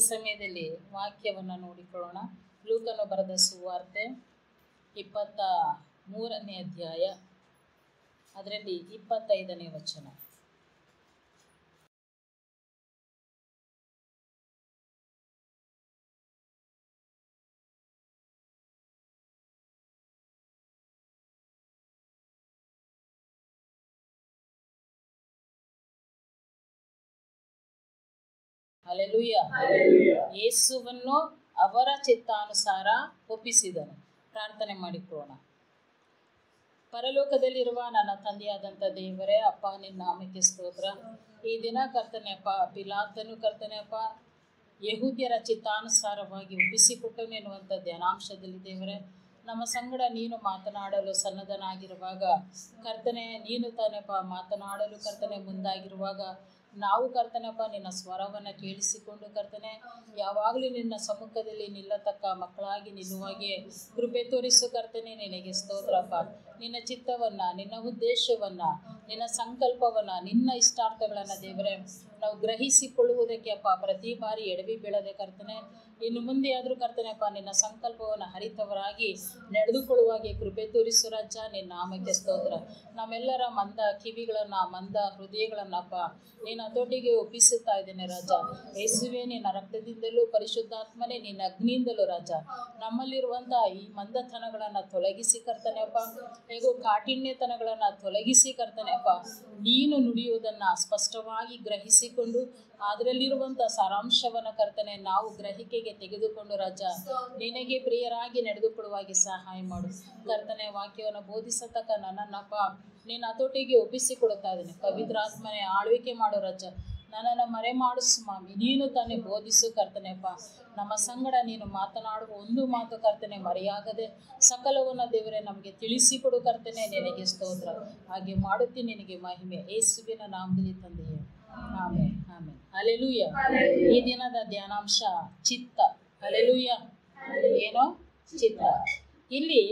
ಸಮಯದಲ್ಲಿ ವಾಕ್ಯವನ್ನು ನೋಡಿಕೊಳ್ಳೋಣ ಲೂಕನು ಬರೆದ ಸುವಾರ್ತೆ ಇಪ್ಪತ್ತ ಮೂರನೇ ಅಧ್ಯಾಯ ಅದರಲ್ಲಿ ಇಪ್ಪತ್ತೈದನೇ ವಚನ ಅಲೆಲುಯ್ಯ ಯೇಸುವನ್ನು ಅವರ ಚಿತ್ತಾನುಸಾರ ಒಪ್ಪಿಸಿದನು ಪ್ರಾರ್ಥನೆ ಮಾಡಿಕೊಳ್ಳೋಣ ಪರಲೋಕದಲ್ಲಿರುವ ನನ್ನ ತಂದೆಯಾದಂಥ ದೇವರೇ ಅಪ್ಪ ನಿನ್ನ ನಾಮಕ್ಕೆ ಸ್ತೋತ್ರ ಈ ದಿನ ಕರ್ತನೆ ಅಪ್ಪ ಪಿಲಾತನು ಕರ್ತನೆ ಅಪ್ಪ ಯಹೂದ್ಯರ ಚಿತ್ತಾನುಸಾರವಾಗಿ ಒಪ್ಪಿಸಿಕೊಟ್ಟನು ಎನ್ನುವಂಥ ಧ್ಯಾನಾಂಶದಲ್ಲಿ ದೇವರೇ ನಮ್ಮ ಸಂಗಡ ನೀನು ಮಾತನಾಡಲು ಸನ್ನದ್ಧನಾಗಿರುವಾಗ ಕರ್ತನೆ ನೀನು ತಾನಪ್ಪ ಮಾತನಾಡಲು ಕರ್ತನೆ ಮುಂದಾಗಿರುವಾಗ ನಾವು ಕರ್ತನಪ್ಪ ನಿನ್ನ ಸ್ವರವನ್ನು ಕೇಳಿಸಿಕೊಂಡು ಕರ್ತನೆ ಯಾವಾಗಲೂ ನಿನ್ನ ಸಮ್ಮುಖದಲ್ಲಿ ನಿಲ್ಲತಕ್ಕ ಮಕ್ಕಳಾಗಿ ನಿಲ್ಲುವಾಗೆ ಕೃಪೆ ತೋರಿಸು ಕರ್ತನೆ ನಿನಗೆ ಸ್ತೋತ್ರಪ್ಪ ನಿನ್ನ ಚಿತ್ತವನ್ನು ನಿನ್ನ ಉದ್ದೇಶವನ್ನು ನಿನ್ನ ಸಂಕಲ್ಪವನ್ನು ನಿನ್ನ ಇಷ್ಟಾರ್ಥಗಳನ್ನು ದೇವರೇ ನಾವು ಗ್ರಹಿಸಿಕೊಳ್ಳುವುದಕ್ಕೆ ಅಪ್ಪ ಪ್ರತಿ ಬಾರಿ ಎಡವಿ ಬೀಳದೆ ಕರ್ತನೆ ಇನ್ನು ಮುಂದೆ ಆದರೂ ಕರ್ತನೆಪ್ಪ ನಿನ್ನ ಸಂಕಲ್ಪವನ್ನು ಹರಿತವರಾಗಿ ನಡೆದುಕೊಳ್ಳುವಾಗೆ ಕೃಪೆ ತೋರಿಸು ರಾಜ ನಿನ್ನ ನಾಮಕ್ಕೆ ಸ್ತೋತ್ರ ನಮ್ಮೆಲ್ಲರ ಮಂದ ಕಿವಿಗಳನ್ನು ಮಂದ ಹೃದಯಗಳನ್ನಪ್ಪ ನಿನ್ನ ಹತೋಟಿಗೆ ಒಪ್ಪಿಸುತ್ತಾ ಇದ್ದೇನೆ ರಾಜ ಯೇಸುವೆ ನಿನ್ನ ರಕ್ತದಿಂದಲೂ ಪರಿಶುದ್ಧಾತ್ಮನೇ ನಿನ್ನ ಅಗ್ನಿಯಿಂದಲೂ ರಾಜ ನಮ್ಮಲ್ಲಿರುವಂಥ ಈ ಮಂದತನಗಳನ್ನು ತೊಲಗಿಸಿ ಕರ್ತನೆಪ್ಪ ಹೇಗೋ ಕಾಠಿಣ್ಯತನಗಳನ್ನು ತೊಲಗಿಸಿ ಕರ್ತನೆಪ್ಪ ನೀನು ನುಡಿಯುವುದನ್ನು ಸ್ಪಷ್ಟವಾಗಿ ಗ್ರಹಿಸಿಕೊಂಡು ಅದರಲ್ಲಿರುವಂಥ ಸಾರಾಂಶವನ್ನು ಕರ್ತನೆ ನಾವು ಗ್ರಹಿಕೆಗೆ ತೆಗೆದುಕೊಂಡು ರಾಜ ನಿನಗೆ ಪ್ರಿಯರಾಗಿ ನಡೆದುಕೊಳ್ಳುವಾಗೆ ಸಹಾಯ ಮಾಡು ಕರ್ತನೆ ವಾಕ್ಯವನ್ನು ಬೋಧಿಸತಕ್ಕ ನನ್ನನ್ನಪ್ಪ ನಿನ್ನ ಹತೋಟಿಗೆ ಒಪ್ಪಿಸಿಕೊಡುತ್ತಾ ಇದ್ದೀನಿ ಪವಿತ್ರಾತ್ಮನೆ ಆಳ್ವಿಕೆ ಮಾಡೋ ರಾಜ ನನ್ನನ್ನು ಮರೆ ಮಾಡಿಸು ಸ್ವಾಮಿ ನೀನು ತಾನೇ ಬೋಧಿಸು ಕರ್ತನೆಪ್ಪ ನಮ್ಮ ಸಂಗಡ ನೀನು ಮಾತನಾಡುವ ಒಂದು ಮಾತು ಕರ್ತನೆ ಮರೆಯಾಗದೆ ಸಕಲವನ್ನು ದೇವರೇ ನಮಗೆ ತಿಳಿಸಿಕೊಡು ಕರ್ತನೆ ನಿನಗೆ ಸ್ತೋತ್ರ ಹಾಗೆ ಮಾಡುತ್ತೀನಿ ನಿನಗೆ ಮಹಿಮೆ ಏಸುವಿನ ನಾಮದಲ್ಲಿ ತಂದೆಯೇ ಆಮೇಲೆ ಆಮೇಲೆ ಅಲೆಲುಯ್ಯ ಈ ದಿನದ ಧ್ಯಾನಾಂಶ ಚಿತ್ತ ಅಲೆಲುಯ್ಯ ಏನೋ ಚಿತ್ತ ಇಲ್ಲಿ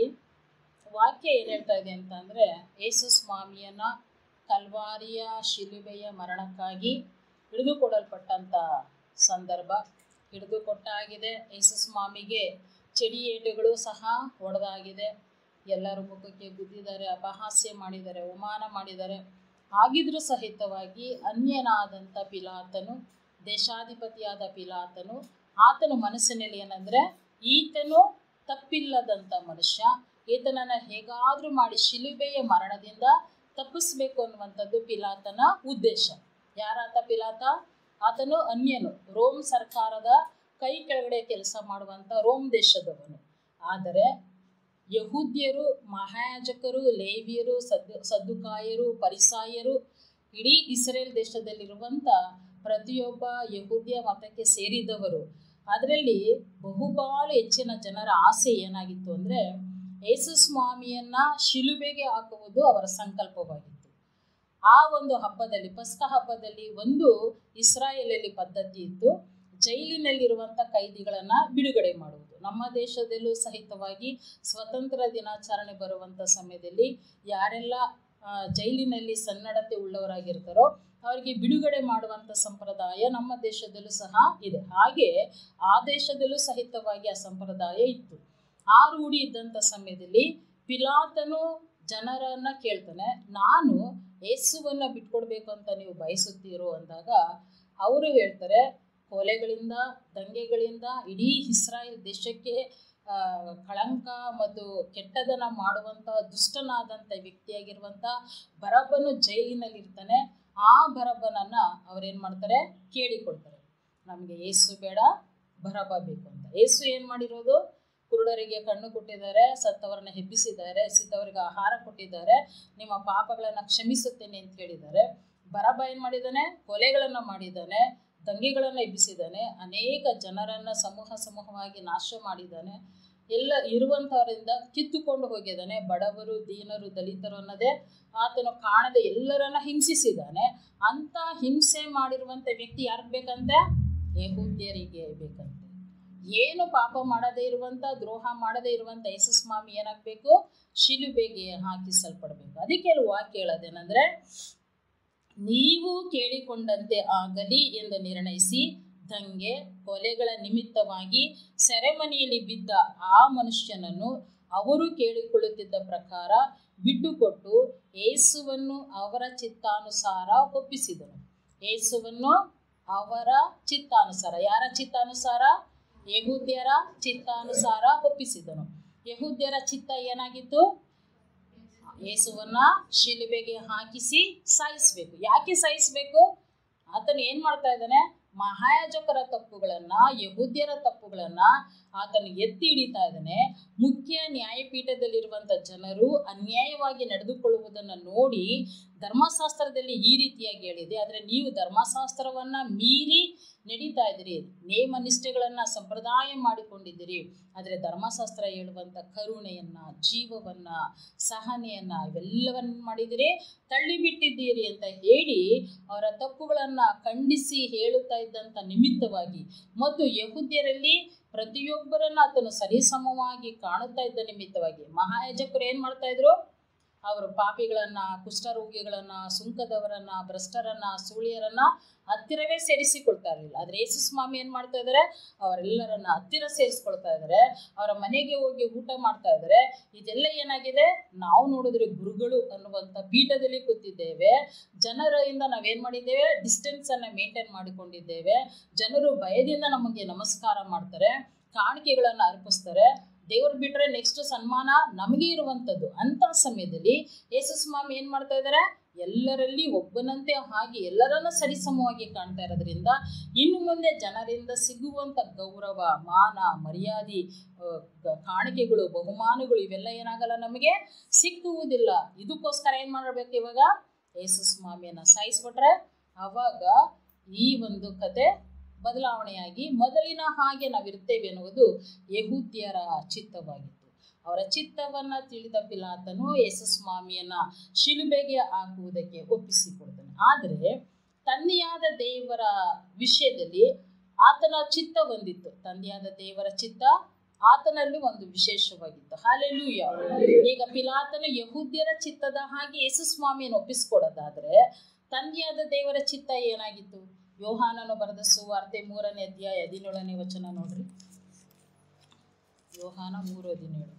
ವಾಕ್ಯ ಏನು ಹೇಳ್ತಾ ಇದೆ ಅಂತಂದರೆ ಯೇಸು ಸ್ವಾಮಿಯನ್ನ ಕಲ್ವಾರಿಯ ಶಿಲುಬೆಯ ಮರಣಕ್ಕಾಗಿ ಹಿಡಿದುಕೊಡಲ್ಪಟ್ಟಂಥ ಸಂದರ್ಭ ಹಿಡಿದುಕೊಟ್ಟಾಗಿದೆ ಯೇಸು ಸ್ವಾಮಿಗೆ ಚಡಿಯೇಟುಗಳು ಸಹ ಹೊಡೆದಾಗಿದೆ ಎಲ್ಲರ ಮುಖಕ್ಕೆ ಗುದ್ದಿದ್ದಾರೆ ಅಪಹಾಸ್ಯ ಮಾಡಿದ್ದಾರೆ ಅವಮಾನ ಮಾಡಿದ್ದಾರೆ ಆಗಿದ್ರೂ ಸಹಿತವಾಗಿ ಅನ್ಯನಾದಂಥ ಪಿಲಾತನು ದೇಶಾಧಿಪತಿಯಾದ ಪಿಲಾತನು ಆತನ ಮನಸ್ಸಿನಲ್ಲಿ ಏನಂದರೆ ಈತನು ತಪ್ಪಿಲ್ಲದಂಥ ಮನುಷ್ಯ ಈತನನ್ನು ಹೇಗಾದರೂ ಮಾಡಿ ಶಿಲುಬೆಯ ಮರಣದಿಂದ ತಪ್ಪಿಸ್ಬೇಕು ಅನ್ನುವಂಥದ್ದು ಪಿಲಾತನ ಉದ್ದೇಶ ಯಾರಾತ ಪಿಲಾತ ಆತನು ಅನ್ಯನು ರೋಮ್ ಸರ್ಕಾರದ ಕೈ ಕೆಳಗಡೆ ಕೆಲಸ ಮಾಡುವಂಥ ರೋಮ್ ದೇಶದವನು ಆದರೆ ಯಹೂದ್ಯರು ಮಹಾಯಾಜಕರು ಲೇವಿಯರು ಸದ್ದು ಸದ್ದುಕಾಯರು ಪರಿಸಾಯರು ಇಡೀ ಇಸ್ರೇಲ್ ದೇಶದಲ್ಲಿರುವಂಥ ಪ್ರತಿಯೊಬ್ಬ ಯಹೂದ್ಯ ಮತಕ್ಕೆ ಸೇರಿದವರು ಅದರಲ್ಲಿ ಬಹುಪಾಲು ಹೆಚ್ಚಿನ ಜನರ ಆಸೆ ಏನಾಗಿತ್ತು ಅಂದರೆ ಯೇಸು ಸ್ವಾಮಿಯನ್ನು ಶಿಲುಬೆಗೆ ಹಾಕುವುದು ಅವರ ಸಂಕಲ್ಪವಾಗಿತ್ತು ಆ ಒಂದು ಹಬ್ಬದಲ್ಲಿ ಪಸ್ಕ ಹಬ್ಬದಲ್ಲಿ ಒಂದು ಇಸ್ರಾಯೇಲಲ್ಲಿ ಪದ್ಧತಿ ಇತ್ತು ಜೈಲಿನಲ್ಲಿರುವಂಥ ಕೈದಿಗಳನ್ನು ಬಿಡುಗಡೆ ಮಾಡುವುದು ನಮ್ಮ ದೇಶದಲ್ಲೂ ಸಹಿತವಾಗಿ ಸ್ವತಂತ್ರ ದಿನಾಚರಣೆ ಬರುವಂಥ ಸಮಯದಲ್ಲಿ ಯಾರೆಲ್ಲ ಜೈಲಿನಲ್ಲಿ ಸನ್ನಡತೆ ಉಳ್ಳವರಾಗಿರ್ತಾರೋ ಅವರಿಗೆ ಬಿಡುಗಡೆ ಮಾಡುವಂಥ ಸಂಪ್ರದಾಯ ನಮ್ಮ ದೇಶದಲ್ಲೂ ಸಹ ಇದೆ ಹಾಗೆ ಆ ದೇಶದಲ್ಲೂ ಸಹಿತವಾಗಿ ಆ ಸಂಪ್ರದಾಯ ಇತ್ತು ಆ ರೂಢಿ ಇದ್ದಂಥ ಸಮಯದಲ್ಲಿ ಪಿಲಾತನು ಜನರನ್ನು ಕೇಳ್ತಾನೆ ನಾನು ಯೇಸುವನ್ನು ಬಿಟ್ಕೊಡ್ಬೇಕು ಅಂತ ನೀವು ಬಯಸುತ್ತೀರೋ ಅಂದಾಗ ಅವರು ಹೇಳ್ತಾರೆ ಕೊಲೆಗಳಿಂದ ದಂಗೆಗಳಿಂದ ಇಡೀ ಇಸ್ರಾಯೇಲ್ ದೇಶಕ್ಕೆ ಕಳಂಕ ಮತ್ತು ಕೆಟ್ಟದನ್ನು ಮಾಡುವಂಥ ದುಷ್ಟನಾದಂಥ ವ್ಯಕ್ತಿಯಾಗಿರುವಂಥ ಬರಬ್ಬನು ಜೈಲಿನಲ್ಲಿರ್ತಾನೆ ಆ ಬರಬ್ಬನನ್ನು ಅವ್ರೇನು ಮಾಡ್ತಾರೆ ಕೇಳಿಕೊಳ್ತಾರೆ ನಮಗೆ ಏಸು ಬೇಡ ಬರಬ್ಬ ಬೇಕು ಅಂತ ಏಸು ಏನು ಮಾಡಿರೋದು ಕುರುಡರಿಗೆ ಕಣ್ಣು ಕೊಟ್ಟಿದ್ದಾರೆ ಸತ್ತವರನ್ನ ಹೆಬ್ಬಿಸಿದ್ದಾರೆ ಸಿದ್ದವರಿಗೆ ಆಹಾರ ಕೊಟ್ಟಿದ್ದಾರೆ ನಿಮ್ಮ ಪಾಪಗಳನ್ನು ಕ್ಷಮಿಸುತ್ತೇನೆ ಅಂತ ಹೇಳಿದ್ದಾರೆ ಬರಬ್ಬ ಏನು ಮಾಡಿದ್ದಾನೆ ಕೊಲೆಗಳನ್ನು ಮಾಡಿದ್ದಾನೆ ದಂಗೆಗಳನ್ನು ಎಬ್ಬಿಸಿದ್ದಾನೆ ಅನೇಕ ಜನರನ್ನು ಸಮೂಹ ಸಮೂಹವಾಗಿ ನಾಶ ಮಾಡಿದ್ದಾನೆ ಎಲ್ಲ ಇರುವಂಥವರಿಂದ ಕಿತ್ತುಕೊಂಡು ಹೋಗಿದ್ದಾನೆ ಬಡವರು ದೀನರು ದಲಿತರು ಅನ್ನೋದೇ ಆತನು ಕಾಣದೆ ಎಲ್ಲರನ್ನ ಹಿಂಸಿಸಿದ್ದಾನೆ ಅಂಥ ಹಿಂಸೆ ಮಾಡಿರುವಂಥ ವ್ಯಕ್ತಿ ಯಾರಿಗೆ ಬೇಕಂತೆ ಯಹೂದ್ಯರಿಗೆ ಬೇಕಂತೆ ಏನು ಪಾಪ ಮಾಡದೇ ಇರುವಂಥ ದ್ರೋಹ ಮಾಡದೇ ಇರುವಂಥ ಯೇಸುಸ್ವಾಮಿ ಏನಾಗಬೇಕು ಶಿಲುಬೆಗೆ ಹಾಕಿಸಲ್ಪಡಬೇಕು ಅದಕ್ಕೆ ವಾಕ್ಯ ಹೇಳೋದೇನೆಂದರೆ ನೀವು ಕೇಳಿಕೊಂಡಂತೆ ಆಗಲಿ ಎಂದು ನಿರ್ಣಯಿಸಿ ದಂಗೆ ಕೊಲೆಗಳ ನಿಮಿತ್ತವಾಗಿ ಸೆರೆಮನೆಯಲ್ಲಿ ಬಿದ್ದ ಆ ಮನುಷ್ಯನನ್ನು ಅವರು ಕೇಳಿಕೊಳ್ಳುತ್ತಿದ್ದ ಪ್ರಕಾರ ಬಿಟ್ಟುಕೊಟ್ಟು ಏಸುವನ್ನು ಅವರ ಚಿತ್ತಾನುಸಾರ ಒಪ್ಪಿಸಿದನು ಏಸುವನ್ನು ಅವರ ಚಿತ್ತಾನುಸಾರ ಯಾರ ಚಿತ್ತಾನುಸಾರ ಯಹೂದ್ಯರ ಚಿತ್ತಾನುಸಾರ ಒಪ್ಪಿಸಿದನು ಯಹೂದ್ಯರ ಚಿತ್ತ ಏನಾಗಿತ್ತು ಯೇಸುವನ್ನ ಶಿಲುಬೆಗೆ ಹಾಕಿಸಿ ಸಾಯಿಸ್ಬೇಕು ಯಾಕೆ ಸಾಯಿಸ್ಬೇಕು ಆತನು ಏನ್ ಮಾಡ್ತಾ ಇದ್ದಾನೆ ಮಹಾಯಾಜಕರ ತಪ್ಪುಗಳನ್ನ ಯಹೂದ್ಯರ ತಪ್ಪುಗಳನ್ನ ಆತನು ಎತ್ತಿ ಹಿಡಿತಾ ಇದ್ದಾನೆ ಮುಖ್ಯ ನ್ಯಾಯಪೀಠದಲ್ಲಿರುವಂಥ ಜನರು ಅನ್ಯಾಯವಾಗಿ ನಡೆದುಕೊಳ್ಳುವುದನ್ನು ನೋಡಿ ಧರ್ಮಶಾಸ್ತ್ರದಲ್ಲಿ ಈ ರೀತಿಯಾಗಿ ಹೇಳಿದೆ ಆದರೆ ನೀವು ಧರ್ಮಶಾಸ್ತ್ರವನ್ನ ಮೀರಿ ನಡೀತಾ ಇದ್ದೀರಿ ನೇಮ ನಿಷ್ಠೆಗಳನ್ನು ಸಂಪ್ರದಾಯ ಮಾಡಿಕೊಂಡಿದ್ದೀರಿ ಆದರೆ ಧರ್ಮಶಾಸ್ತ್ರ ಹೇಳುವಂಥ ಕರುಣೆಯನ್ನ ಜೀವವನ್ನ ಸಹನೆಯನ್ನ ಇವೆಲ್ಲವನ್ನು ಮಾಡಿದಿರಿ ತಳ್ಳಿಬಿಟ್ಟಿದ್ದೀರಿ ಅಂತ ಹೇಳಿ ಅವರ ತಪ್ಪುಗಳನ್ನು ಖಂಡಿಸಿ ಹೇಳುತ್ತಾ ಇದ್ದಂಥ ನಿಮಿತ್ತವಾಗಿ ಮತ್ತು ಯಹೂದ್ಯರಲ್ಲಿ ಪ್ರತಿಯೊಬ್ಬರನ್ನ ಆತನು ಸರಿಸಮವಾಗಿ ಕಾಣುತ್ತಾ ಇದ್ದ ನಿಮಿತ್ತವಾಗಿ ಮಹಾಯಾಜಕರು ಏನು ಮಾಡ್ತಾ ಇದ್ರು ಅವರು ಪಾಪಿಗಳನ್ನ ಕುಷ್ಠರೋಗಿಗಳನ್ನ ಸುಂಕದವರನ್ನ ಭ್ರಷ್ಟರನ್ನ ಸೂಳಿಯರನ್ನ ಹತ್ತಿರವೇ ಸೇರಿಸಿಕೊಳ್ತಾ ಇರಲಿಲ್ಲ ಆದರೆ ಯೇಸು ಸ್ವಾಮಿ ಏನು ಮಾಡ್ತಾ ಇದ್ದಾರೆ ಅವರೆಲ್ಲರನ್ನ ಹತ್ತಿರ ಸೇರಿಸ್ಕೊಳ್ತಾ ಇದ್ದಾರೆ ಅವರ ಮನೆಗೆ ಹೋಗಿ ಊಟ ಮಾಡ್ತಾ ಇದ್ದಾರೆ ಇದೆಲ್ಲ ಏನಾಗಿದೆ ನಾವು ನೋಡಿದ್ರೆ ಗುರುಗಳು ಅನ್ನುವಂಥ ಪೀಠದಲ್ಲಿ ಕೂತಿದ್ದೇವೆ ಜನರಿಂದ ನಾವೇನು ಮಾಡಿದ್ದೇವೆ ಡಿಸ್ಟೆನ್ಸನ್ನು ಮೇಂಟೈನ್ ಮಾಡಿಕೊಂಡಿದ್ದೇವೆ ಜನರು ಭಯದಿಂದ ನಮಗೆ ನಮಸ್ಕಾರ ಮಾಡ್ತಾರೆ ಕಾಣಿಕೆಗಳನ್ನು ಅರ್ಪಿಸ್ತಾರೆ ದೇವ್ರು ಬಿಟ್ಟರೆ ನೆಕ್ಸ್ಟ್ ಸನ್ಮಾನ ನಮಗೆ ಇರುವಂಥದ್ದು ಅಂಥ ಸಮಯದಲ್ಲಿ ಯೇಸು ಸ್ವಾಮಿ ಏನು ಮಾಡ್ತಾ ಇದ್ದಾರೆ ಎಲ್ಲರಲ್ಲಿ ಒಬ್ಬನಂತೆ ಹಾಗೆ ಎಲ್ಲರನ್ನ ಸರಿಸಮವಾಗಿ ಕಾಣ್ತಾ ಇರೋದ್ರಿಂದ ಇನ್ನು ಮುಂದೆ ಜನರಿಂದ ಸಿಗುವಂಥ ಗೌರವ ಮಾನ ಮರ್ಯಾದೆ ಕಾಣಿಕೆಗಳು ಬಹುಮಾನಗಳು ಇವೆಲ್ಲ ಏನಾಗಲ್ಲ ನಮಗೆ ಸಿಕ್ಕುವುದಿಲ್ಲ ಇದಕ್ಕೋಸ್ಕರ ಏನು ಮಾಡಬೇಕು ಇವಾಗ ಯೇಸು ಸ್ವಾಮಿಯನ್ನು ಸಾಯಿಸ್ಬಿಟ್ರೆ ಅವಾಗ ಈ ಒಂದು ಕತೆ ಬದಲಾವಣೆಯಾಗಿ ಮೊದಲಿನ ಹಾಗೆ ನಾವಿರ್ತೇವೆ ಎನ್ನುವುದು ಯಹೂದ್ಯರ ಚಿತ್ತವಾಗಿತ್ತು ಅವರ ಚಿತ್ತವನ್ನು ತಿಳಿದ ಪಿಲಾತನು ಯೇಸುಸ್ವಾಮಿಯನ್ನ ಶಿಲುಬೆಗೆ ಹಾಕುವುದಕ್ಕೆ ಒಪ್ಪಿಸಿಕೊಡ್ತಾನೆ ಆದರೆ ತಂದೆಯಾದ ದೇವರ ವಿಷಯದಲ್ಲಿ ಆತನ ಚಿತ್ತ ಹೊಂದಿತ್ತು ತಂದೆಯಾದ ದೇವರ ಚಿತ್ತ ಆತನಲ್ಲಿ ಒಂದು ವಿಶೇಷವಾಗಿತ್ತು ಹಾಲೆಲ್ಲೂಯ ಈಗ ಪಿಲಾತನು ಯಹೂದ್ಯರ ಚಿತ್ತದ ಹಾಗೆ ಯೇಸುಸ್ವಾಮಿಯನ್ನು ಒಪ್ಪಿಸ್ಕೊಡೋದಾದ್ರೆ ತಂದೆಯಾದ ದೇವರ ಚಿತ್ತ ಏನಾಗಿತ್ತು ಯೋಹಾನನು ಬರೆದ ಸುವಾರ್ತೆ ಮೂರನೇ ಅಧ್ಯಾಯ ಹದಿನೇಳನೇ ವಚನ ನೋಡ್ರಿ ಯೋಹಾನ ಮೂರು ಹದಿನೇಳು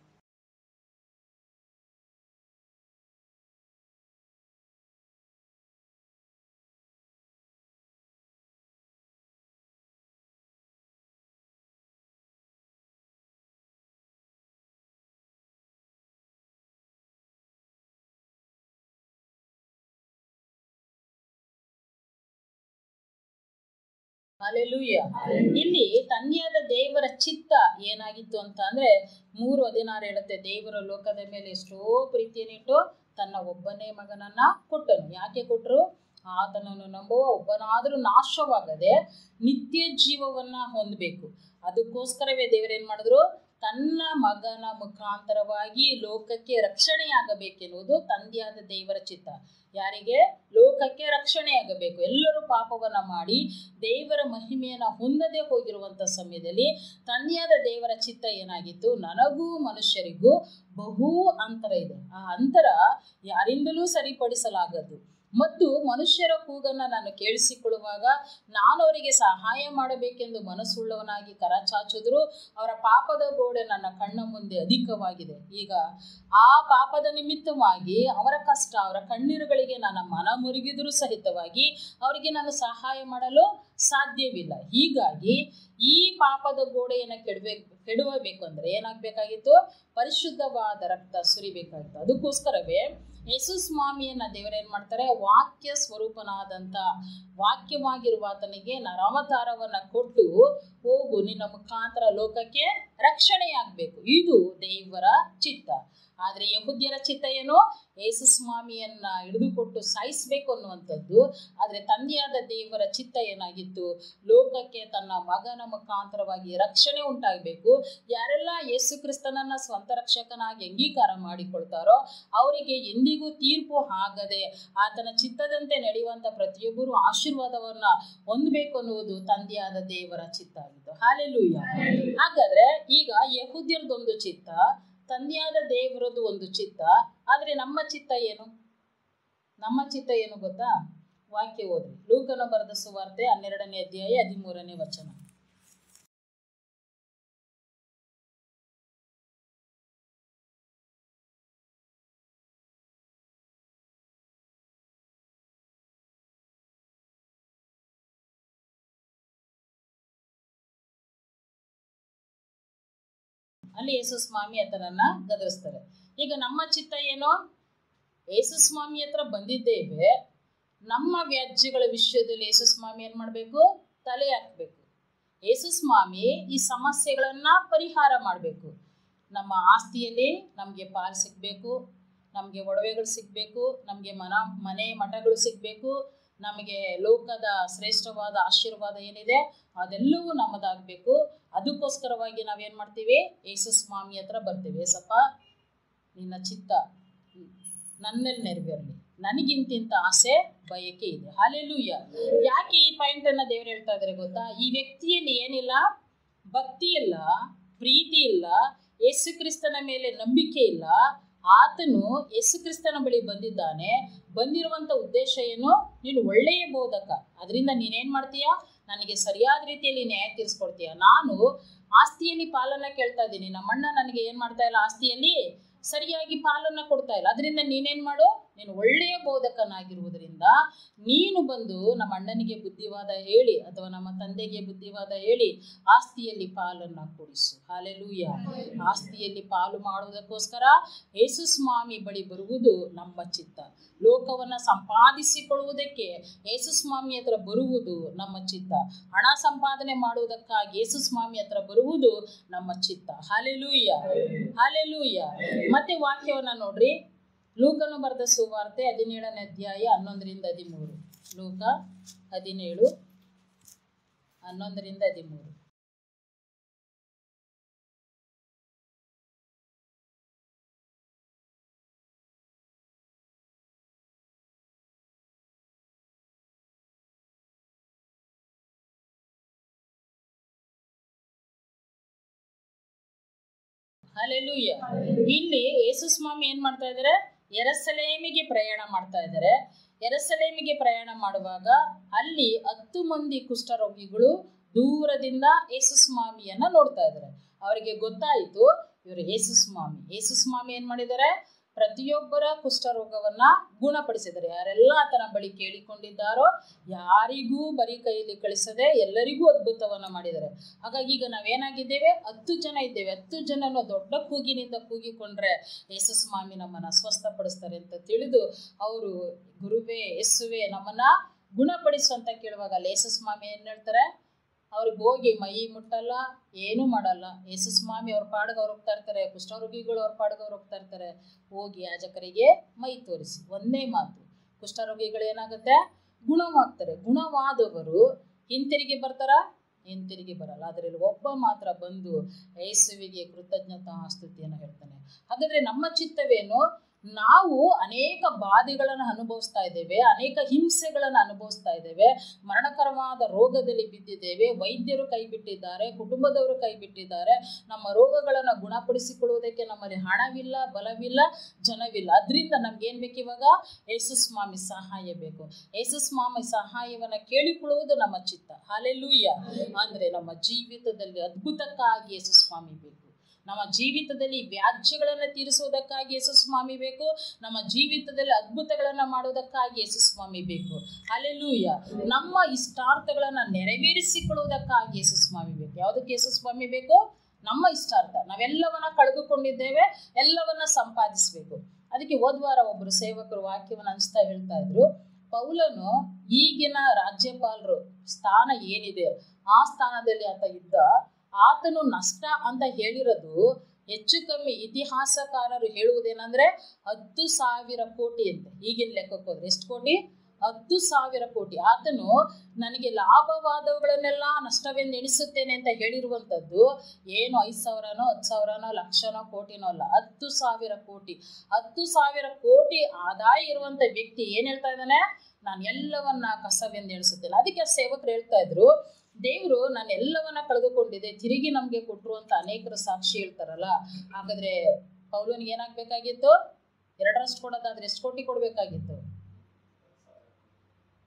ಅಲೆಲೂಯ ಇಲ್ಲಿ ತಂದೆಯಾದ ದೇವರ ಚಿತ್ತ ಏನಾಗಿತ್ತು ಅಂತ ಅಂದ್ರೆ ಮೂರು ಹದಿನಾರು ಹೇಳುತ್ತೆ ದೇವರ ಲೋಕದ ಮೇಲೆ ಎಷ್ಟೋ ಪ್ರೀತಿಯನ್ನಿಟ್ಟು ತನ್ನ ಒಬ್ಬನೇ ಮಗನನ್ನ ಕೊಟ್ಟನು ಯಾಕೆ ಕೊಟ್ಟರು ಆತನನ್ನು ನಂಬುವ ಒಬ್ಬನಾದರೂ ನಾಶವಾಗದೆ ನಿತ್ಯ ಜೀವವನ್ನ ಹೊಂದಬೇಕು ಅದಕ್ಕೋಸ್ಕರವೇ ದೇವರೇನ್ ಮಾಡಿದ್ರು ತನ್ನ ಮಗನ ಮುಖಾಂತರವಾಗಿ ಲೋಕಕ್ಕೆ ರಕ್ಷಣೆಯಾಗಬೇಕೆನ್ನುವುದು ತಂದೆಯಾದ ದೇವರ ಚಿತ್ತ ಯಾರಿಗೆ ಲೋಕಕ್ಕೆ ರಕ್ಷಣೆಯಾಗಬೇಕು ಎಲ್ಲರೂ ಪಾಪವನ್ನ ಮಾಡಿ ದೇವರ ಮಹಿಮೆಯನ್ನ ಹೊಂದದೆ ಹೋಗಿರುವಂಥ ಸಮಯದಲ್ಲಿ ತಂದೆಯಾದ ದೇವರ ಚಿತ್ತ ಏನಾಗಿತ್ತು ನನಗೂ ಮನುಷ್ಯರಿಗೂ ಬಹು ಅಂತರ ಇದೆ ಆ ಅಂತರ ಯಾರಿಂದಲೂ ಸರಿಪಡಿಸಲಾಗದು ಮತ್ತು ಮನುಷ್ಯರ ಕೂಗನ್ನು ನಾನು ಕೇಳಿಸಿಕೊಳ್ಳುವಾಗ ನಾನು ಅವರಿಗೆ ಸಹಾಯ ಮಾಡಬೇಕೆಂದು ಮನಸ್ಸುಳ್ಳವನಾಗಿ ಕರ ಚಾಚಿದ್ರು ಅವರ ಪಾಪದ ಗೋಡೆ ನನ್ನ ಕಣ್ಣ ಮುಂದೆ ಅಧಿಕವಾಗಿದೆ ಈಗ ಆ ಪಾಪದ ನಿಮಿತ್ತವಾಗಿ ಅವರ ಕಷ್ಟ ಅವರ ಕಣ್ಣೀರುಗಳಿಗೆ ನನ್ನ ಮನ ಮುರುಗಿದರೂ ಸಹಿತವಾಗಿ ಅವರಿಗೆ ನಾನು ಸಹಾಯ ಮಾಡಲು ಸಾಧ್ಯವಿಲ್ಲ ಹೀಗಾಗಿ ಈ ಪಾಪದ ಗೋಡೆಯನ್ನು ಕೆಡಬೇಕು ಕೆಡವಬೇಕು ಅಂದರೆ ಏನಾಗಬೇಕಾಗಿತ್ತು ಪರಿಶುದ್ಧವಾದ ರಕ್ತ ಸುರಿಬೇಕಾಗಿತ್ತು ಅದಕ್ಕೋಸ್ಕರವೇ ಯೇಸು ಸ್ವಾಮಿಯನ್ನ ದೇವರೇನು ಮಾಡ್ತಾರೆ ವಾಕ್ಯ ಸ್ವರೂಪನಾದಂಥ ವಾಕ್ಯವಾಗಿರುವ ಆತನಿಗೆ ನರವತಾರವನ್ನ ಕೊಟ್ಟು ಹೋಗು ನಿನ್ನ ಮುಖಾಂತರ ಲೋಕಕ್ಕೆ ರಕ್ಷಣೆಯಾಗಬೇಕು ಇದು ದೇವರ ಚಿತ್ತ ಆದರೆ ಯಹುದ್ಯರ ಚಿತ್ತ ಏನು ಯೇಸು ಸ್ವಾಮಿಯನ್ನ ಹಿಡಿದುಕೊಟ್ಟು ಸಾಯಿಸಬೇಕು ಅನ್ನುವಂಥದ್ದು ಆದರೆ ತಂದೆಯಾದ ದೇವರ ಚಿತ್ತ ಏನಾಗಿತ್ತು ಲೋಕಕ್ಕೆ ತನ್ನ ಮಗನ ಮುಖಾಂತರವಾಗಿ ರಕ್ಷಣೆ ಉಂಟಾಗಬೇಕು ಯಾರೆಲ್ಲ ಯೇಸು ಕ್ರಿಸ್ತನನ್ನ ಸ್ವಂತ ರಕ್ಷಕನಾಗಿ ಅಂಗೀಕಾರ ಮಾಡಿಕೊಳ್ತಾರೋ ಅವರಿಗೆ ಎಂದಿಗೂ ತೀರ್ಪು ಆಗದೆ ಆತನ ಚಿತ್ತದಂತೆ ನಡೆಯುವಂಥ ಪ್ರತಿಯೊಬ್ಬರು ಆಶೀರ್ವಾದವನ್ನ ಹೊಂದಬೇಕು ಅನ್ನುವುದು ತಂದೆಯಾದ ದೇವರ ಚಿತ್ತ ಆಗಿತ್ತು ಹಾಲೆಲೂಯ ಹಾಗಾದ್ರೆ ಈಗ ಯಹುದ್ಯರದೊಂದು ಚಿತ್ತ ತಂದೆಯಾದ ದೇವರದ್ದು ಒಂದು ಚಿತ್ತ ಆದರೆ ನಮ್ಮ ಚಿತ್ತ ಏನು ನಮ್ಮ ಚಿತ್ತ ಏನು ಗೊತ್ತಾ ವಾಕ್ಯ ಓದ್ರಿ ಲೂಕನ ಬರೆದ ಸುವಾರ್ತೆ ಹನ್ನೆರಡನೇ ಅಧ್ಯಾಯ ಹದಿಮೂರನೇ ವಚನ ಅಲ್ಲಿ ಯೇಸು ಸ್ವಾಮಿ ಆತನನ್ನ ಗದರಿಸ್ತಾರೆ ಈಗ ನಮ್ಮ ಚಿತ್ತ ಏನು ಯೇಸು ಸ್ವಾಮಿ ಹತ್ರ ಬಂದಿದ್ದೇವೆ ನಮ್ಮ ವ್ಯಾಜ್ಯಗಳ ವಿಷಯದಲ್ಲಿ ಯೇಸು ಸ್ವಾಮಿ ಏನು ಮಾಡಬೇಕು ತಲೆ ಹಾಕಬೇಕು ಯೇಸು ಸ್ವಾಮಿ ಈ ಸಮಸ್ಯೆಗಳನ್ನ ಪರಿಹಾರ ಮಾಡಬೇಕು ನಮ್ಮ ಆಸ್ತಿಯಲ್ಲಿ ನಮಗೆ ಪಾಲು ಸಿಗಬೇಕು ನಮಗೆ ಒಡವೆಗಳು ಸಿಗಬೇಕು ನಮಗೆ ಮನ ಮನೆ ಮಠಗಳು ಸಿಗಬೇಕು ನಮಗೆ ಲೋಕದ ಶ್ರೇಷ್ಠವಾದ ಆಶೀರ್ವಾದ ಏನಿದೆ ಅದೆಲ್ಲವೂ ನಮ್ಮದಾಗಬೇಕು ಅದಕ್ಕೋಸ್ಕರವಾಗಿ ನಾವೇನು ಮಾಡ್ತೀವಿ ಯೇಸು ಸ್ವಾಮಿ ಹತ್ರ ಬರ್ತೀವಿ ಏಸಪ್ಪ ನಿನ್ನ ಚಿತ್ತ ನನ್ನಲ್ಲಿ ನೆರವೇರಲಿ ನನಗಿಂತಿಂತ ಆಸೆ ಬಯಕೆ ಇದೆ ಹಾಲೆಲ್ಲೂಯ್ಯ ಯಾಕೆ ಈ ಪಾಯಿಂಟನ್ನು ದೇವ್ರು ಹೇಳ್ತಾ ಇದ್ದಾರೆ ಗೊತ್ತಾ ಈ ವ್ಯಕ್ತಿಯಲ್ಲಿ ಏನಿಲ್ಲ ಭಕ್ತಿ ಇಲ್ಲ ಪ್ರೀತಿ ಇಲ್ಲ ಯೇಸು ಕ್ರಿಸ್ತನ ಮೇಲೆ ನಂಬಿಕೆ ಇಲ್ಲ ಆತನು ಯೇಸು ಕ್ರಿಸ್ತನ ಬಳಿ ಬಂದಿದ್ದಾನೆ ಬಂದಿರುವಂಥ ಉದ್ದೇಶ ಏನು ನೀನು ಒಳ್ಳೆಯ ಬೋಧಕ ಅದರಿಂದ ನೀನೇನು ಮಾಡ್ತೀಯಾ ನನಗೆ ಸರಿಯಾದ ರೀತಿಯಲ್ಲಿ ನ್ಯಾಯ ತೀರಿಸ್ಕೊಡ್ತೀಯ ನಾನು ಆಸ್ತಿಯಲ್ಲಿ ಪಾಲನ್ನ ಕೇಳ್ತಾ ಇದ್ದೀನಿ ನಮ್ಮಣ್ಣ ನನಗೆ ಏನು ಮಾಡ್ತಾ ಇಲ್ಲ ಆಸ್ತಿಯಲ್ಲಿ ಸರಿಯಾಗಿ ಪಾಲನ್ನ ಕೊಡ್ತಾ ಇಲ್ಲ ಅದರಿಂದ ನೀನೇನು ಮಾಡು ನೀನು ಒಳ್ಳೆಯ ಬೋಧಕನಾಗಿರುವುದರಿಂದ ನೀನು ಬಂದು ನಮ್ಮ ಅಣ್ಣನಿಗೆ ಬುದ್ಧಿವಾದ ಹೇಳಿ ಅಥವಾ ನಮ್ಮ ತಂದೆಗೆ ಬುದ್ಧಿವಾದ ಹೇಳಿ ಆಸ್ತಿಯಲ್ಲಿ ಪಾಲನ್ನು ಕೊಡಿಸು ಹಾಲೆಲೂಯ ಆಸ್ತಿಯಲ್ಲಿ ಪಾಲು ಮಾಡುವುದಕ್ಕೋಸ್ಕರ ಯೇಸು ಸ್ವಾಮಿ ಬಳಿ ಬರುವುದು ನಮ್ಮ ಚಿತ್ತ ಲೋಕವನ್ನು ಸಂಪಾದಿಸಿಕೊಳ್ಳುವುದಕ್ಕೆ ಯೇಸು ಸ್ವಾಮಿ ಹತ್ರ ಬರುವುದು ನಮ್ಮ ಚಿತ್ತ ಹಣ ಸಂಪಾದನೆ ಮಾಡುವುದಕ್ಕಾಗಿ ಯೇಸು ಸ್ವಾಮಿ ಹತ್ರ ಬರುವುದು ನಮ್ಮ ಚಿತ್ತ ಹಾಲೆಲೂಯ ಹಾಲೆಲೂಯ ಮತ್ತೆ ವಾಕ್ಯವನ್ನ ನೋಡ್ರಿ ಲೂಕನು ಬರೆದ ಸುವಾರ್ತೆ ಹದಿನೇಳನೇ ಅಧ್ಯಾಯ ಹನ್ನೊಂದರಿಂದ ಹದಿಮೂರು ಲೂಕ ಹದಿನೇಳು ಹನ್ನೊಂದರಿಂದ ಹದಿಮೂರು ಅಲ್ಲೆಲ್ಲೂಯ್ಯ ಇಲ್ಲಿ ಯೇಸು ಸ್ವಾಮಿ ಏನ್ ಮಾಡ್ತಾ ಇದ್ದಾರೆ ಎರಸಲೇಮಿಗೆ ಪ್ರಯಾಣ ಮಾಡ್ತಾ ಇದ್ದಾರೆ ಎರಸಲೇಮಿಗೆ ಪ್ರಯಾಣ ಮಾಡುವಾಗ ಅಲ್ಲಿ ಹತ್ತು ಮಂದಿ ಕುಷ್ಠರೋಗಿಗಳು ದೂರದಿಂದ ಯೇಸು ಸ್ವಾಮಿಯನ್ನ ನೋಡ್ತಾ ಇದ್ದಾರೆ ಅವರಿಗೆ ಗೊತ್ತಾಯಿತು ಇವರು ಯೇಸು ಸ್ವಾಮಿ ಯೇಸು ಸ್ವಾಮಿ ಏನ್ ಮಾಡಿದ್ದಾರೆ ಪ್ರತಿಯೊಬ್ಬರ ಕುಷ್ಠರೋಗವನ್ನ ಗುಣಪಡಿಸಿದ್ದಾರೆ ಯಾರೆಲ್ಲ ಆತನ ಬಳಿ ಕೇಳಿಕೊಂಡಿದ್ದಾರೋ ಯಾರಿಗೂ ಬರೀ ಕೈಯಲ್ಲಿ ಕಳಿಸದೆ ಎಲ್ಲರಿಗೂ ಅದ್ಭುತವನ್ನ ಮಾಡಿದ್ದಾರೆ ಹಾಗಾಗಿ ಈಗ ನಾವೇನಾಗಿದ್ದೇವೆ ಹತ್ತು ಜನ ಇದ್ದೇವೆ ಹತ್ತು ಜನನು ದೊಡ್ಡ ಕೂಗಿನಿಂದ ಕೂಗಿಕೊಂಡ್ರೆ ಯೇಸು ಸ್ವಾಮಿ ನಮ್ಮನ್ನ ಸ್ವಸ್ಥಪಡಿಸ್ತಾರೆ ಅಂತ ತಿಳಿದು ಅವರು ಗುರುವೇ ಯೇಸುವೆ ನಮ್ಮನ್ನ ಗುಣಪಡಿಸು ಅಂತ ಕೇಳುವಾಗ ಅಲ್ಲಿ ಯೇಸು ಸ್ವಾಮಿ ಏನು ಹೇಳ್ತಾರೆ ಅವ್ರಿಗೆ ಹೋಗಿ ಮೈ ಮುಟ್ಟಲ್ಲ ಏನೂ ಮಾಡಲ್ಲ ಯೇಸು ಸ್ವಾಮಿ ಅವ್ರ ಪಾಡ್ಗೆ ಅವ್ರು ಹೋಗ್ತಾ ಇರ್ತಾರೆ ಕುಷ್ಠರೋಗಿಗಳು ಅವ್ರ ಪಾಡ್ಗೆ ಅವ್ರು ಹೋಗ್ತಾ ಇರ್ತಾರೆ ಹೋಗಿ ಯಾಜಕರಿಗೆ ಮೈ ತೋರಿಸಿ ಒಂದೇ ಮಾತು ಕುಷ್ಠರೋಗಿಗಳು ಏನಾಗುತ್ತೆ ಗುಣವಾಗ್ತಾರೆ ಗುಣವಾದವರು ಹಿಂತಿರುಗಿ ಬರ್ತಾರ ಹಿಂತಿರುಗಿ ಬರಲ್ಲ ಅದರಲ್ಲಿ ಒಬ್ಬ ಮಾತ್ರ ಬಂದು ಯೇಸುವಿಗೆ ಕೃತಜ್ಞತಾ ಸ್ತುತಿಯನ್ನು ಹೇಳ್ತಾನೆ ಹಾಗಾದ್ರೆ ನಮ್ಮ ಚಿತ್ತವೇನು ನಾವು ಅನೇಕ ಬಾಧೆಗಳನ್ನು ಅನುಭವಿಸ್ತಾ ಇದ್ದೇವೆ ಅನೇಕ ಹಿಂಸೆಗಳನ್ನು ಅನುಭವಿಸ್ತಾ ಇದ್ದೇವೆ ಮರಣಕರವಾದ ರೋಗದಲ್ಲಿ ಬಿದ್ದಿದ್ದೇವೆ ವೈದ್ಯರು ಕೈ ಬಿಟ್ಟಿದ್ದಾರೆ ಕುಟುಂಬದವರು ಕೈ ಬಿಟ್ಟಿದ್ದಾರೆ ನಮ್ಮ ರೋಗಗಳನ್ನು ಗುಣಪಡಿಸಿಕೊಳ್ಳುವುದಕ್ಕೆ ನಮ್ಮಲ್ಲಿ ಹಣವಿಲ್ಲ ಬಲವಿಲ್ಲ ಜನವಿಲ್ಲ ಅದರಿಂದ ನಮ್ಗೇನು ಬೇಕು ಇವಾಗ ಯೇಸು ಸ್ವಾಮಿ ಸಹಾಯ ಬೇಕು ಯೇಸು ಸ್ವಾಮಿ ಸಹಾಯವನ್ನು ಕೇಳಿಕೊಳ್ಳುವುದು ನಮ್ಮ ಚಿತ್ತ ಹಾಲೆಲ್ಲೂಯ್ಯ ಅಂದರೆ ನಮ್ಮ ಜೀವಿತದಲ್ಲಿ ಅದ್ಭುತಕ್ಕಾಗಿ ಯೇಸು ಸ್ವಾಮಿ ಬೇಕು ನಮ್ಮ ಜೀವಿತದಲ್ಲಿ ವ್ಯಾಜ್ಯಗಳನ್ನು ತೀರಿಸುವುದಕ್ಕಾಗಿ ಯೇಸು ಸ್ವಾಮಿ ಬೇಕು ನಮ್ಮ ಜೀವಿತದಲ್ಲಿ ಅದ್ಭುತಗಳನ್ನು ಮಾಡುವುದಕ್ಕಾಗಿ ಯೇಸು ಸ್ವಾಮಿ ಬೇಕು ಅಲ್ಲೆಲ್ಲೂಯ್ಯ ನಮ್ಮ ಇಷ್ಟಾರ್ಥಗಳನ್ನು ನೆರವೇರಿಸಿಕೊಳ್ಳುವುದಕ್ಕಾಗಿ ಯೇಸು ಸ್ವಾಮಿ ಬೇಕು ಯಾವುದಕ್ಕೆ ಯೇಸು ಸ್ವಾಮಿ ಬೇಕು ನಮ್ಮ ಇಷ್ಟಾರ್ಥ ನಾವೆಲ್ಲವನ್ನ ಕಳೆದುಕೊಂಡಿದ್ದೇವೆ ಎಲ್ಲವನ್ನ ಸಂಪಾದಿಸಬೇಕು ಅದಕ್ಕೆ ಹೋದ್ವಾರ ಒಬ್ಬರು ಸೇವಕರು ವಾಕ್ಯವನ್ನು ಅನಿಸ್ತಾ ಹೇಳ್ತಾ ಇದ್ರು ಪೌಲನು ಈಗಿನ ರಾಜ್ಯಪಾಲರು ಸ್ಥಾನ ಏನಿದೆ ಆ ಸ್ಥಾನದಲ್ಲಿ ಆತ ಇದ್ದ ಆತನು ನಷ್ಟ ಅಂತ ಹೇಳಿರೋದು ಹೆಚ್ಚು ಕಮ್ಮಿ ಇತಿಹಾಸಕಾರರು ಹೇಳುವುದೇನೆಂದ್ರೆ ಹತ್ತು ಸಾವಿರ ಕೋಟಿ ಅಂತ ಈಗಿನ ಲೆಕ್ಕಕ್ಕೆ ಹೋದ್ರೆ ಎಷ್ಟು ಕೋಟಿ ಹತ್ತು ಸಾವಿರ ಕೋಟಿ ಆತನು ನನಗೆ ಲಾಭವಾದವುಗಳನ್ನೆಲ್ಲ ನಷ್ಟವೆಂದು ಎಣಿಸುತ್ತೇನೆ ಅಂತ ಹೇಳಿರುವಂಥದ್ದು ಏನು ಐದು ಸಾವಿರನೋ ಹತ್ತು ಸಾವಿರನೋ ಲಕ್ಷನೋ ಕೋಟಿನೋ ಅಲ್ಲ ಹತ್ತು ಸಾವಿರ ಕೋಟಿ ಹತ್ತು ಸಾವಿರ ಕೋಟಿ ಆದಾಯ ಇರುವಂಥ ವ್ಯಕ್ತಿ ಏನು ಹೇಳ್ತಾ ಇದ್ದಾನೆ ನಾನು ಎಲ್ಲವನ್ನ ಕಸವೆಂದು ಎಣಿಸುತ್ತೇನೆ ಅದಕ್ಕೆ ಸೇವಕರು ಹೇಳ್ತಾ ಇದ್ರು ದೇವರು ನಾನು ಎಲ್ಲವನ್ನ ಕಳೆದುಕೊಂಡಿದ್ದೆ ತಿರುಗಿ ನಮಗೆ ಕೊಟ್ಟರು ಅಂತ ಅನೇಕರು ಸಾಕ್ಷಿ ಹೇಳ್ತಾರಲ್ಲ ಹಾಗಾದ್ರೆ ಪೌಲನಿಗೆ ಏನಾಗಬೇಕಾಗಿತ್ತು ಎರಡರಷ್ಟು ಕೊಡೋದಾದ್ರೆ ಎಷ್ಟು ಕೋಟಿ ಕೊಡಬೇಕಾಗಿತ್ತು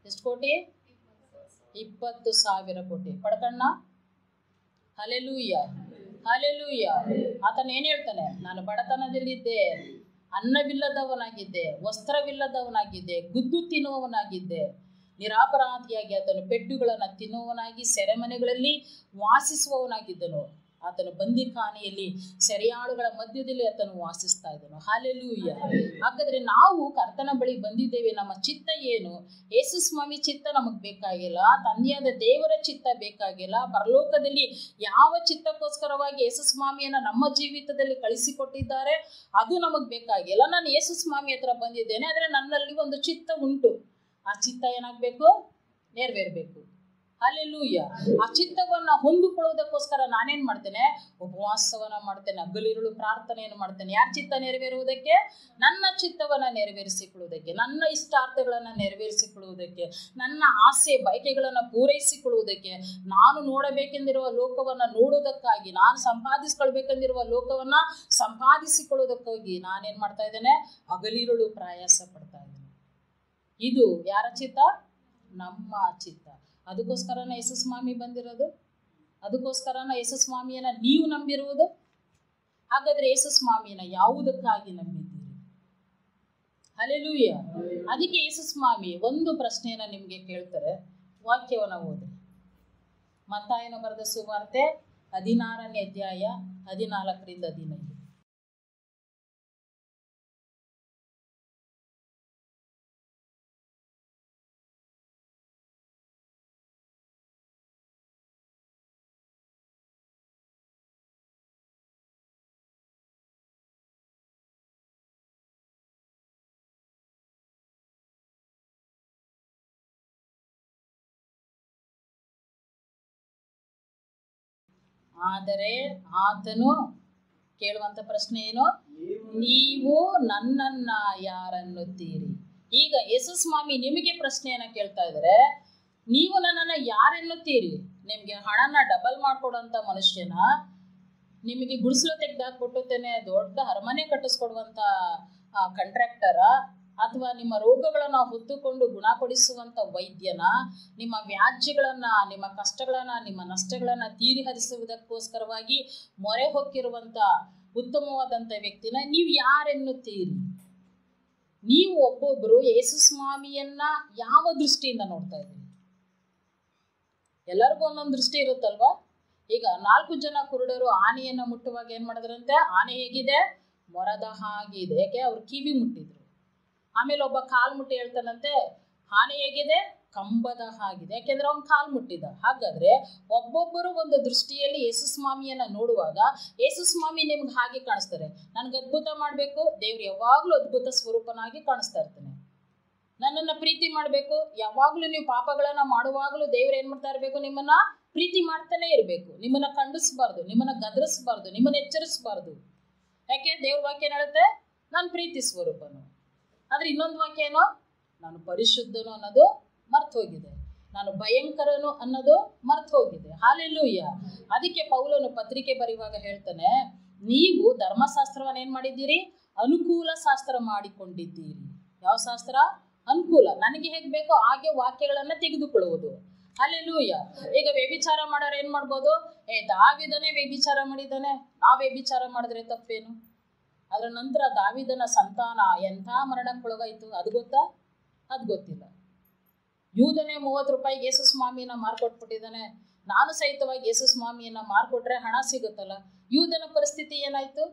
ಎಷ್ಟು ಕೋಟಿ ಇಪ್ಪತ್ತು ಸಾವಿರ ಕೋಟಿ ಪಡ್ಕಣ್ಣ ಹಲೆಲೂಯ್ಯ ಹಲೆಲೂಯ್ಯ ಆತನ ಏನು ಹೇಳ್ತಾನೆ ನಾನು ಬಡತನದಲ್ಲಿದ್ದೆ ಅನ್ನವಿಲ್ಲದವನಾಗಿದ್ದೆ ವಸ್ತ್ರವಿಲ್ಲದವನಾಗಿದ್ದೆ ಗುದ್ದು ತಿನ್ನುವವನಾಗಿದ್ದೆ ನಿರಾಪರಾಧಿಯಾಗಿ ಆತನು ಪೆಟ್ಟುಗಳನ್ನು ತಿನ್ನುವವನಾಗಿ ಸೆರೆಮನೆಗಳಲ್ಲಿ ವಾಸಿಸುವವನಾಗಿದ್ದನು ಆತನು ಬಂದಿಖಾನೆಯಲ್ಲಿ ಸೆರೆಯಾಳುಗಳ ಮಧ್ಯದಲ್ಲಿ ಆತನು ವಾಸಿಸ್ತಾ ಇದ್ದನು ಹಾಲೆಲೂಯ್ಯ ಹಾಗಾದ್ರೆ ನಾವು ಕರ್ತನ ಬಳಿ ಬಂದಿದ್ದೇವೆ ನಮ್ಮ ಚಿತ್ತ ಏನು ಯೇಸು ಸ್ವಾಮಿ ಚಿತ್ತ ನಮಗೆ ಬೇಕಾಗಿಲ್ಲ ತಂದೆಯಾದ ದೇವರ ಚಿತ್ತ ಬೇಕಾಗಿಲ್ಲ ಪರಲೋಕದಲ್ಲಿ ಯಾವ ಚಿತ್ತಕ್ಕೋಸ್ಕರವಾಗಿ ಯೇಸು ಸ್ವಾಮಿಯನ್ನ ನಮ್ಮ ಜೀವಿತದಲ್ಲಿ ಕಳಿಸಿಕೊಟ್ಟಿದ್ದಾರೆ ಅದು ನಮಗೆ ಬೇಕಾಗಿಲ್ಲ ನಾನು ಯೇಸು ಸ್ವಾಮಿ ಹತ್ರ ಬಂದಿದ್ದೇನೆ ಆದರೆ ನನ್ನಲ್ಲಿ ಒಂದು ಚಿತ್ತ ಉಂಟು ಆ ಚಿತ್ತ ಏನಾಗಬೇಕು ನೆರವೇರಬೇಕು ಅಲ್ಲೆಲ್ಲೂಯ್ಯ ಆ ಚಿತ್ತವನ್ನ ಹೊಂದಿಕೊಳ್ಳುವುದಕ್ಕೋಸ್ಕರ ನಾನೇನ್ ಮಾಡ್ತೇನೆ ಉಪವಾಸವನ್ನ ಮಾಡ್ತೇನೆ ಹಗಲಿರುಳು ಪ್ರಾರ್ಥನೆಯನ್ನು ಮಾಡ್ತೇನೆ ಯಾರ ಚಿತ್ತ ನೆರವೇರುವುದಕ್ಕೆ ನನ್ನ ಚಿತ್ತವನ್ನ ನೆರವೇರಿಸಿಕೊಳ್ಳುವುದಕ್ಕೆ ನನ್ನ ಇಷ್ಟಾರ್ಥಗಳನ್ನ ನೆರವೇರಿಸಿಕೊಳ್ಳುವುದಕ್ಕೆ ನನ್ನ ಆಸೆ ಬಯಕೆಗಳನ್ನ ಪೂರೈಸಿಕೊಳ್ಳುವುದಕ್ಕೆ ನಾನು ನೋಡಬೇಕೆಂದಿರುವ ಲೋಕವನ್ನ ನೋಡುವುದಕ್ಕಾಗಿ ನಾನು ಸಂಪಾದಿಸ್ಕೊಳ್ಬೇಕೆಂದಿರುವ ಲೋಕವನ್ನ ಸಂಪಾದಿಸಿಕೊಳ್ಳುವುದಕ್ಕಾಗಿ ನಾನೇನ್ ಮಾಡ್ತಾ ಇದ್ದೇನೆ ಹಗಲಿರುಳು ಪ್ರಯಾಸ ಪಡ್ತಾ ಇದ್ದೇನೆ ಇದು ಯಾರ ಚಿತ್ತ ನಮ್ಮ ಚಿತ್ತ ಅದಕ್ಕೋಸ್ಕರನ ಯೇಸು ಸ್ವಾಮಿ ಬಂದಿರೋದು ಅದಕ್ಕೋಸ್ಕರನ ಯೇಸು ಸ್ವಾಮಿಯನ್ನ ನೀವು ನಂಬಿರುವುದು ಹಾಗಾದ್ರೆ ಯೇಸು ಸ್ವಾಮಿಯನ್ನ ಯಾವುದಕ್ಕಾಗಿ ನಂಬಿದ್ದೀರಿ ಅಲೆಲೂಯ್ಯ ಅದಕ್ಕೆ ಯೇಸು ಸ್ವಾಮಿ ಒಂದು ಪ್ರಶ್ನೆಯನ್ನ ನಿಮಗೆ ಕೇಳ್ತಾರೆ ವಾಕ್ಯವನ್ನ ಓದ್ರಿ ಮತ್ತಾಯನ ಬರೆದ ಸುವಾರ್ತೆ ಹದಿನಾರನೇ ಅಧ್ಯಾಯ ಹದಿನಾಲ್ಕರಿಂದ ಹದಿನೈದು ಆದರೆ ಆತನು ಕೇಳುವಂತ ಪ್ರಶ್ನೆ ಏನು ನೀವು ನನ್ನನ್ನ ಯಾರನ್ನುತ್ತೀರಿ ಈಗ ಯೇಸು ಸ್ವಾಮಿ ನಿಮಗೆ ಪ್ರಶ್ನೆಯನ್ನ ಕೇಳ್ತಾ ಇದ್ದಾರೆ ನೀವು ನನ್ನನ್ನ ಯಾರೆನ್ನುತ್ತೀರಿ ನಿಮ್ಗೆ ಹಣನ ಡಬಲ್ ಮಾಡ್ಕೊಡುವಂತ ಮನುಷ್ಯನ ನಿಮಗೆ ಗುಡಿಸಲು ತೆಗೆದಾಕ್ಬಿಟ್ಟುತ್ತೇನೆ ದೊಡ್ಡ ಅರಮನೆ ಕಟ್ಟಿಸ್ಕೊಡುವಂತ ಕಂಟ್ರಾಕ್ಟರ ಅಥವಾ ನಿಮ್ಮ ರೋಗಗಳನ್ನು ಹೊತ್ತುಕೊಂಡು ಗುಣಪಡಿಸುವಂಥ ವೈದ್ಯನ ನಿಮ್ಮ ವ್ಯಾಜ್ಯಗಳನ್ನು ನಿಮ್ಮ ಕಷ್ಟಗಳನ್ನು ನಿಮ್ಮ ನಷ್ಟಗಳನ್ನು ತೀರಿಹರಿಸುವುದಕ್ಕೋಸ್ಕರವಾಗಿ ಮೊರೆ ಹೊಕ್ಕಿರುವಂಥ ಉತ್ತಮವಾದಂಥ ವ್ಯಕ್ತಿನ ನೀವು ಯಾರೆನ್ನುತ್ತೀರಿ ನೀವು ಒಬ್ಬೊಬ್ಬರು ಯೇಸು ಸ್ವಾಮಿಯನ್ನ ಯಾವ ದೃಷ್ಟಿಯಿಂದ ನೋಡ್ತಾ ಇದ್ದೀರಿ ಎಲ್ಲರಿಗೂ ಒಂದೊಂದು ದೃಷ್ಟಿ ಇರುತ್ತಲ್ವಾ ಈಗ ನಾಲ್ಕು ಜನ ಕುರುಡರು ಆನೆಯನ್ನ ಮುಟ್ಟುವಾಗ ಏನ್ ಮಾಡಿದ್ರಂತೆ ಆನೆ ಹೇಗಿದೆ ಮೊರದ ಹಾಗಿದೆ ಯಾಕೆ ಅವ್ರು ಕಿವಿ ಮುಟ್ಟಿದ್ರು ಆಮೇಲೆ ಒಬ್ಬ ಕಾಲ್ ಮುಟ್ಟಿ ಹೇಳ್ತಾನಂತೆ ಆನೆ ಹೇಗಿದೆ ಕಂಬದ ಹಾಗಿದೆ ಯಾಕೆಂದ್ರೆ ಅವ್ನು ಕಾಲ್ ಮುಟ್ಟಿದ ಹಾಗಾದ್ರೆ ಒಬ್ಬೊಬ್ಬರು ಒಂದು ದೃಷ್ಟಿಯಲ್ಲಿ ಯೇಸು ಸ್ವಾಮಿಯನ್ನ ನೋಡುವಾಗ ಯೇಸು ಸ್ವಾಮಿ ನಿಮ್ಗೆ ಹಾಗೆ ಕಾಣಿಸ್ತಾರೆ ನನ್ಗೆ ಅದ್ಭುತ ಮಾಡಬೇಕು ದೇವ್ರು ಯಾವಾಗಲೂ ಅದ್ಭುತ ಸ್ವರೂಪನಾಗಿ ಕಾಣಿಸ್ತಾ ಇರ್ತಾನೆ ನನ್ನನ್ನ ಪ್ರೀತಿ ಮಾಡಬೇಕು ಯಾವಾಗಲೂ ನೀವು ಪಾಪಗಳನ್ನ ಮಾಡುವಾಗಲೂ ದೇವ್ರು ಏನ್ ಮಾಡ್ತಾ ಇರಬೇಕು ನಿಮ್ಮನ್ನ ಪ್ರೀತಿ ಮಾಡ್ತಾನೆ ಇರಬೇಕು ನಿಮ್ಮನ್ನ ಖಂಡಿಸ್ಬಾರ್ದು ನಿಮ್ಮನ್ನ ಗದರಿಸ್ಬಾರ್ದು ನಿಮ್ಮನ್ನ ಎಚ್ಚರಿಸಬಾರ್ದು ಯಾಕೆ ದೇವ್ರ ವಾಕ್ಯ ಏನ್ ಹೇಳುತ್ತೆ ನಾನು ಪ್ರೀತಿ ಸ್ವರೂಪನು ಆದ್ರೆ ಇನ್ನೊಂದು ವಾಕ್ಯ ಏನೋ ನಾನು ಪರಿಶುದ್ಧನು ಅನ್ನೋದು ಮರ್ತು ಹೋಗಿದೆ ನಾನು ಭಯಂಕರನು ಅನ್ನೋದು ಮರ್ತು ಹೋಗಿದೆ ಹಾಲೆಲ್ಲೂಯ್ಯ ಅದಕ್ಕೆ ಪೌಲನು ಪತ್ರಿಕೆ ಬರೆಯುವಾಗ ಹೇಳ್ತಾನೆ ನೀವು ಧರ್ಮಶಾಸ್ತ್ರವನ್ನ ಏನ್ ಮಾಡಿದ್ದೀರಿ ಅನುಕೂಲ ಶಾಸ್ತ್ರ ಮಾಡಿಕೊಂಡಿದ್ದೀರಿ ಯಾವ ಶಾಸ್ತ್ರ ಅನುಕೂಲ ನನಗೆ ಹೇಗೆ ಬೇಕೋ ಹಾಗೆ ವಾಕ್ಯಗಳನ್ನ ತೆಗೆದುಕೊಳ್ಳುವುದು ಅಲ್ಲೆಲ್ಲೂಯ್ಯ ಈಗ ವ್ಯಭಿಚಾರ ಮಾಡೋರು ಏನ್ ಮಾಡ್ಬೋದು ಏ ದಾವಿದನೇ ವ್ಯಭಿಚಾರ ಮಾಡಿದ್ದಾನೆ ಆ ವ್ಯಭಿಚಾರ ಮಾಡಿದ್ರೆ ತಪ್ಪೇನು ಅದರ ನಂತರ ದಾವಿದನ ಸಂತಾನ ಎಂಥ ಮರಣಕ್ಕೊಳಗಾಯ್ತು ಅದು ಗೊತ್ತಾ ಅದು ಗೊತ್ತಿಲ್ಲ ಯೂದನೇ ಮೂವತ್ತು ರೂಪಾಯಿಗೆ ಯೇಸು ಸ್ವಾಮಿನ ಮಾರ್ಕೊಟ್ಬಿಟ್ಟಿದ್ದಾನೆ ನಾನು ಸಹಿತವಾಗಿ ಯೇಸು ಸ್ವಾಮಿಯನ್ನ ಮಾರ್ಕೊಟ್ರೆ ಹಣ ಸಿಗುತ್ತಲ್ಲ ಯೂದನ ಪರಿಸ್ಥಿತಿ ಏನಾಯ್ತು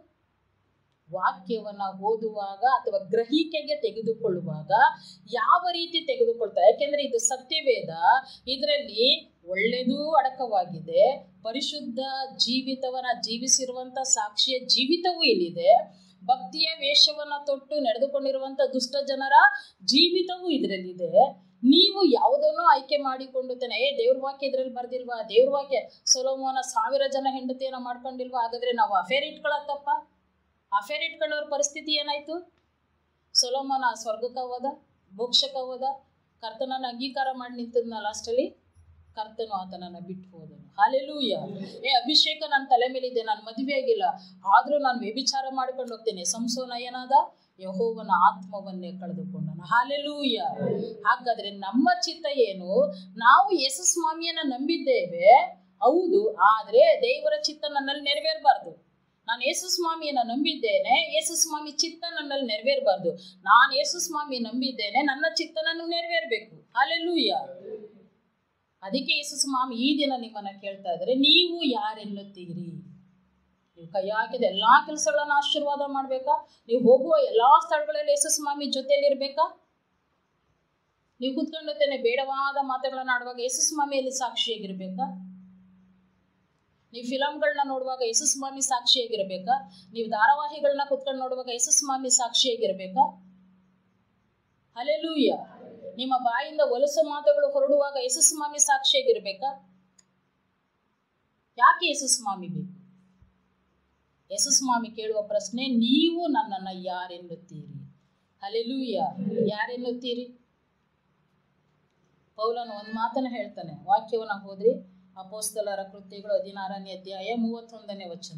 ವಾಕ್ಯವನ್ನ ಓದುವಾಗ ಅಥವಾ ಗ್ರಹಿಕೆಗೆ ತೆಗೆದುಕೊಳ್ಳುವಾಗ ಯಾವ ರೀತಿ ತೆಗೆದುಕೊಳ್ತಾರೆ ಯಾಕೆಂದ್ರೆ ಇದು ಸತ್ಯವೇದ ಇದರಲ್ಲಿ ಒಳ್ಳೆಯದೂ ಅಡಕವಾಗಿದೆ ಪರಿಶುದ್ಧ ಜೀವಿತವನ್ನ ಜೀವಿಸಿರುವಂತ ಸಾಕ್ಷಿಯ ಜೀವಿತವೂ ಇಲ್ಲಿದೆ ಭಕ್ತಿಯ ವೇಷವನ್ನ ತೊಟ್ಟು ನಡೆದುಕೊಂಡಿರುವಂತ ದುಷ್ಟ ಜನರ ಜೀವಿತವೂ ಇದರಲ್ಲಿದೆ ನೀವು ಯಾವುದನ್ನೋ ಆಯ್ಕೆ ಮಾಡಿಕೊಂಡು ತಾನೆ ಏ ದೇವ್ರ ವಾಕ್ಯ ಇದ್ರಲ್ಲಿ ಬರ್ದಿಲ್ವಾ ದೇವ್ರ ವಾಕ್ಯ ಸೊಲೋಮೋನ ಸಾವಿರ ಜನ ಹೆಂಡತಿಯನ್ನ ಮಾಡ್ಕೊಂಡಿಲ್ವಾ ಹಾಗಾದ್ರೆ ನಾವು ಅಫೇರ್ ಇಟ್ಕೊಳತ್ತಪ್ಪ ಅಫೇರ್ ಇಟ್ಕೊಂಡವ್ರ ಪರಿಸ್ಥಿತಿ ಏನಾಯ್ತು ಸೊಲೋಮೋನ ಸ್ವರ್ಗಕ್ಕೆ ಹೋದ ಮೋಕ್ಷಕ್ಕೆ ಹೋದ ಕರ್ತನನ್ನ ಅಂಗೀಕಾರ ಮಾಡಿ ನಿಂತದ್ನ ಲಾಸ್ಟಲ್ಲಿ ಕರ್ತನು ಆತನನ್ನ ಬಿಟ್ಟು ಹೋದನು ಹಾಲೆಲೂಯ್ಯ ಏ ಅಭಿಷೇಕ ನನ್ನ ತಲೆ ಮೇಲಿದೆ ನಾನು ಮದುವೆ ಆಗಿಲ್ಲ ಆದ್ರೂ ನಾನು ವ್ಯಭಿಚಾರ ಮಾಡ್ಕೊಂಡು ಹೋಗ್ತೇನೆ ಸಂಸೋನ ಏನಾದ ಯಹೋವನ ಆತ್ಮವನ್ನೇ ಕಳೆದುಕೊಂಡನು ಹಾಲೆಲೂಯ ಹಾಗಾದ್ರೆ ನಮ್ಮ ಚಿತ್ತ ಏನು ನಾವು ಯೇಸು ಸ್ವಾಮಿಯನ್ನ ನಂಬಿದ್ದೇವೆ ಹೌದು ಆದರೆ ದೇವರ ಚಿತ್ತ ನನ್ನಲ್ಲಿ ನೆರವೇರಬಾರ್ದು ನಾನು ಯೇಸು ಸ್ವಾಮಿಯನ್ನ ನಂಬಿದ್ದೇನೆ ಯೇಸು ಸ್ವಾಮಿ ಚಿತ್ತ ನನ್ನಲ್ಲಿ ನೆರವೇರಬಾರ್ದು ನಾನು ಯೇಸು ಸ್ವಾಮಿ ನಂಬಿದ್ದೇನೆ ನನ್ನ ಚಿತ್ತ ನನಗೆ ನೆರವೇರಬೇಕು ಹಾಲೆಲೂಯ ಅದಕ್ಕೆ ಯೇಸು ಸ್ವಾಮಿ ಈ ದಿನ ನಿಮ್ಮನ್ನ ಕೇಳ್ತಾ ಇದ್ದಾರೆ ನೀವು ಯಾರೆನ್ನುತ್ತೀರಿ ನೀವು ಕೈ ಹಾಕಿದ ಎಲ್ಲ ಕೆಲಸಗಳನ್ನ ಆಶೀರ್ವಾದ ಮಾಡಬೇಕಾ ನೀವು ಹೋಗುವ ಎಲ್ಲ ಸ್ಥಳಗಳಲ್ಲಿ ಯೇಸು ಸ್ವಾಮಿ ಜೊತೆಯಲ್ಲಿ ಇರಬೇಕಾ ನೀವು ಕುತ್ಕೊಂಡತ್ತೇನೆ ಬೇಡವಾದ ಮಾತುಗಳನ್ನ ಆಡುವಾಗ ಯೇಸು ಸ್ವಾಮಿಯಲ್ಲಿ ಸಾಕ್ಷಿಯಾಗಿರ್ಬೇಕಾ ನೀವು ಫಿಲಮ್ಗಳನ್ನ ನೋಡುವಾಗ ಯೇಸು ಸ್ವಾಮಿ ಸಾಕ್ಷಿಯಾಗಿರ್ಬೇಕಾ ನೀವು ಧಾರಾವಾಹಿಗಳನ್ನ ಕುತ್ಕೊಂಡು ನೋಡುವಾಗ ಯೇಸು ಸ್ವಾಮಿ ಸಾಕ್ಷಿಯಾಗಿರ್ಬೇಕಾ ಅಲೆಲೂಯ ನಿಮ್ಮ ಬಾಯಿಂದ ಹೊಲಸು ಮಾತುಗಳು ಹೊರಡುವಾಗ ಯೇಸು ಸ್ವಾಮಿ ಸಾಕ್ಷಿಯಾಗಿರ್ಬೇಕಾ ಯಾಕೆ ಯೇಸು ಸ್ವಾಮಿ ಬೇಕು ಯೇಸು ಸ್ವಾಮಿ ಕೇಳುವ ಪ್ರಶ್ನೆ ನೀವು ನನ್ನನ್ನು ಯಾರೆನ್ನುತ್ತೀರಿ ಅಲೆಲೂಯ ಯಾರೆನ್ನುತ್ತೀರಿ ಪೌಲನು ಒಂದು ಮಾತನ್ನು ಹೇಳ್ತಾನೆ ವಾಕ್ಯವನ್ನ ಹೋದ್ರಿ ಅಪೋಸ್ತಲರ ಕೃತ್ಯಗಳು ಹದಿನಾರನೇ ಅಧ್ಯಾಯ ಮೂವತ್ತೊಂದನೇ ವಚನ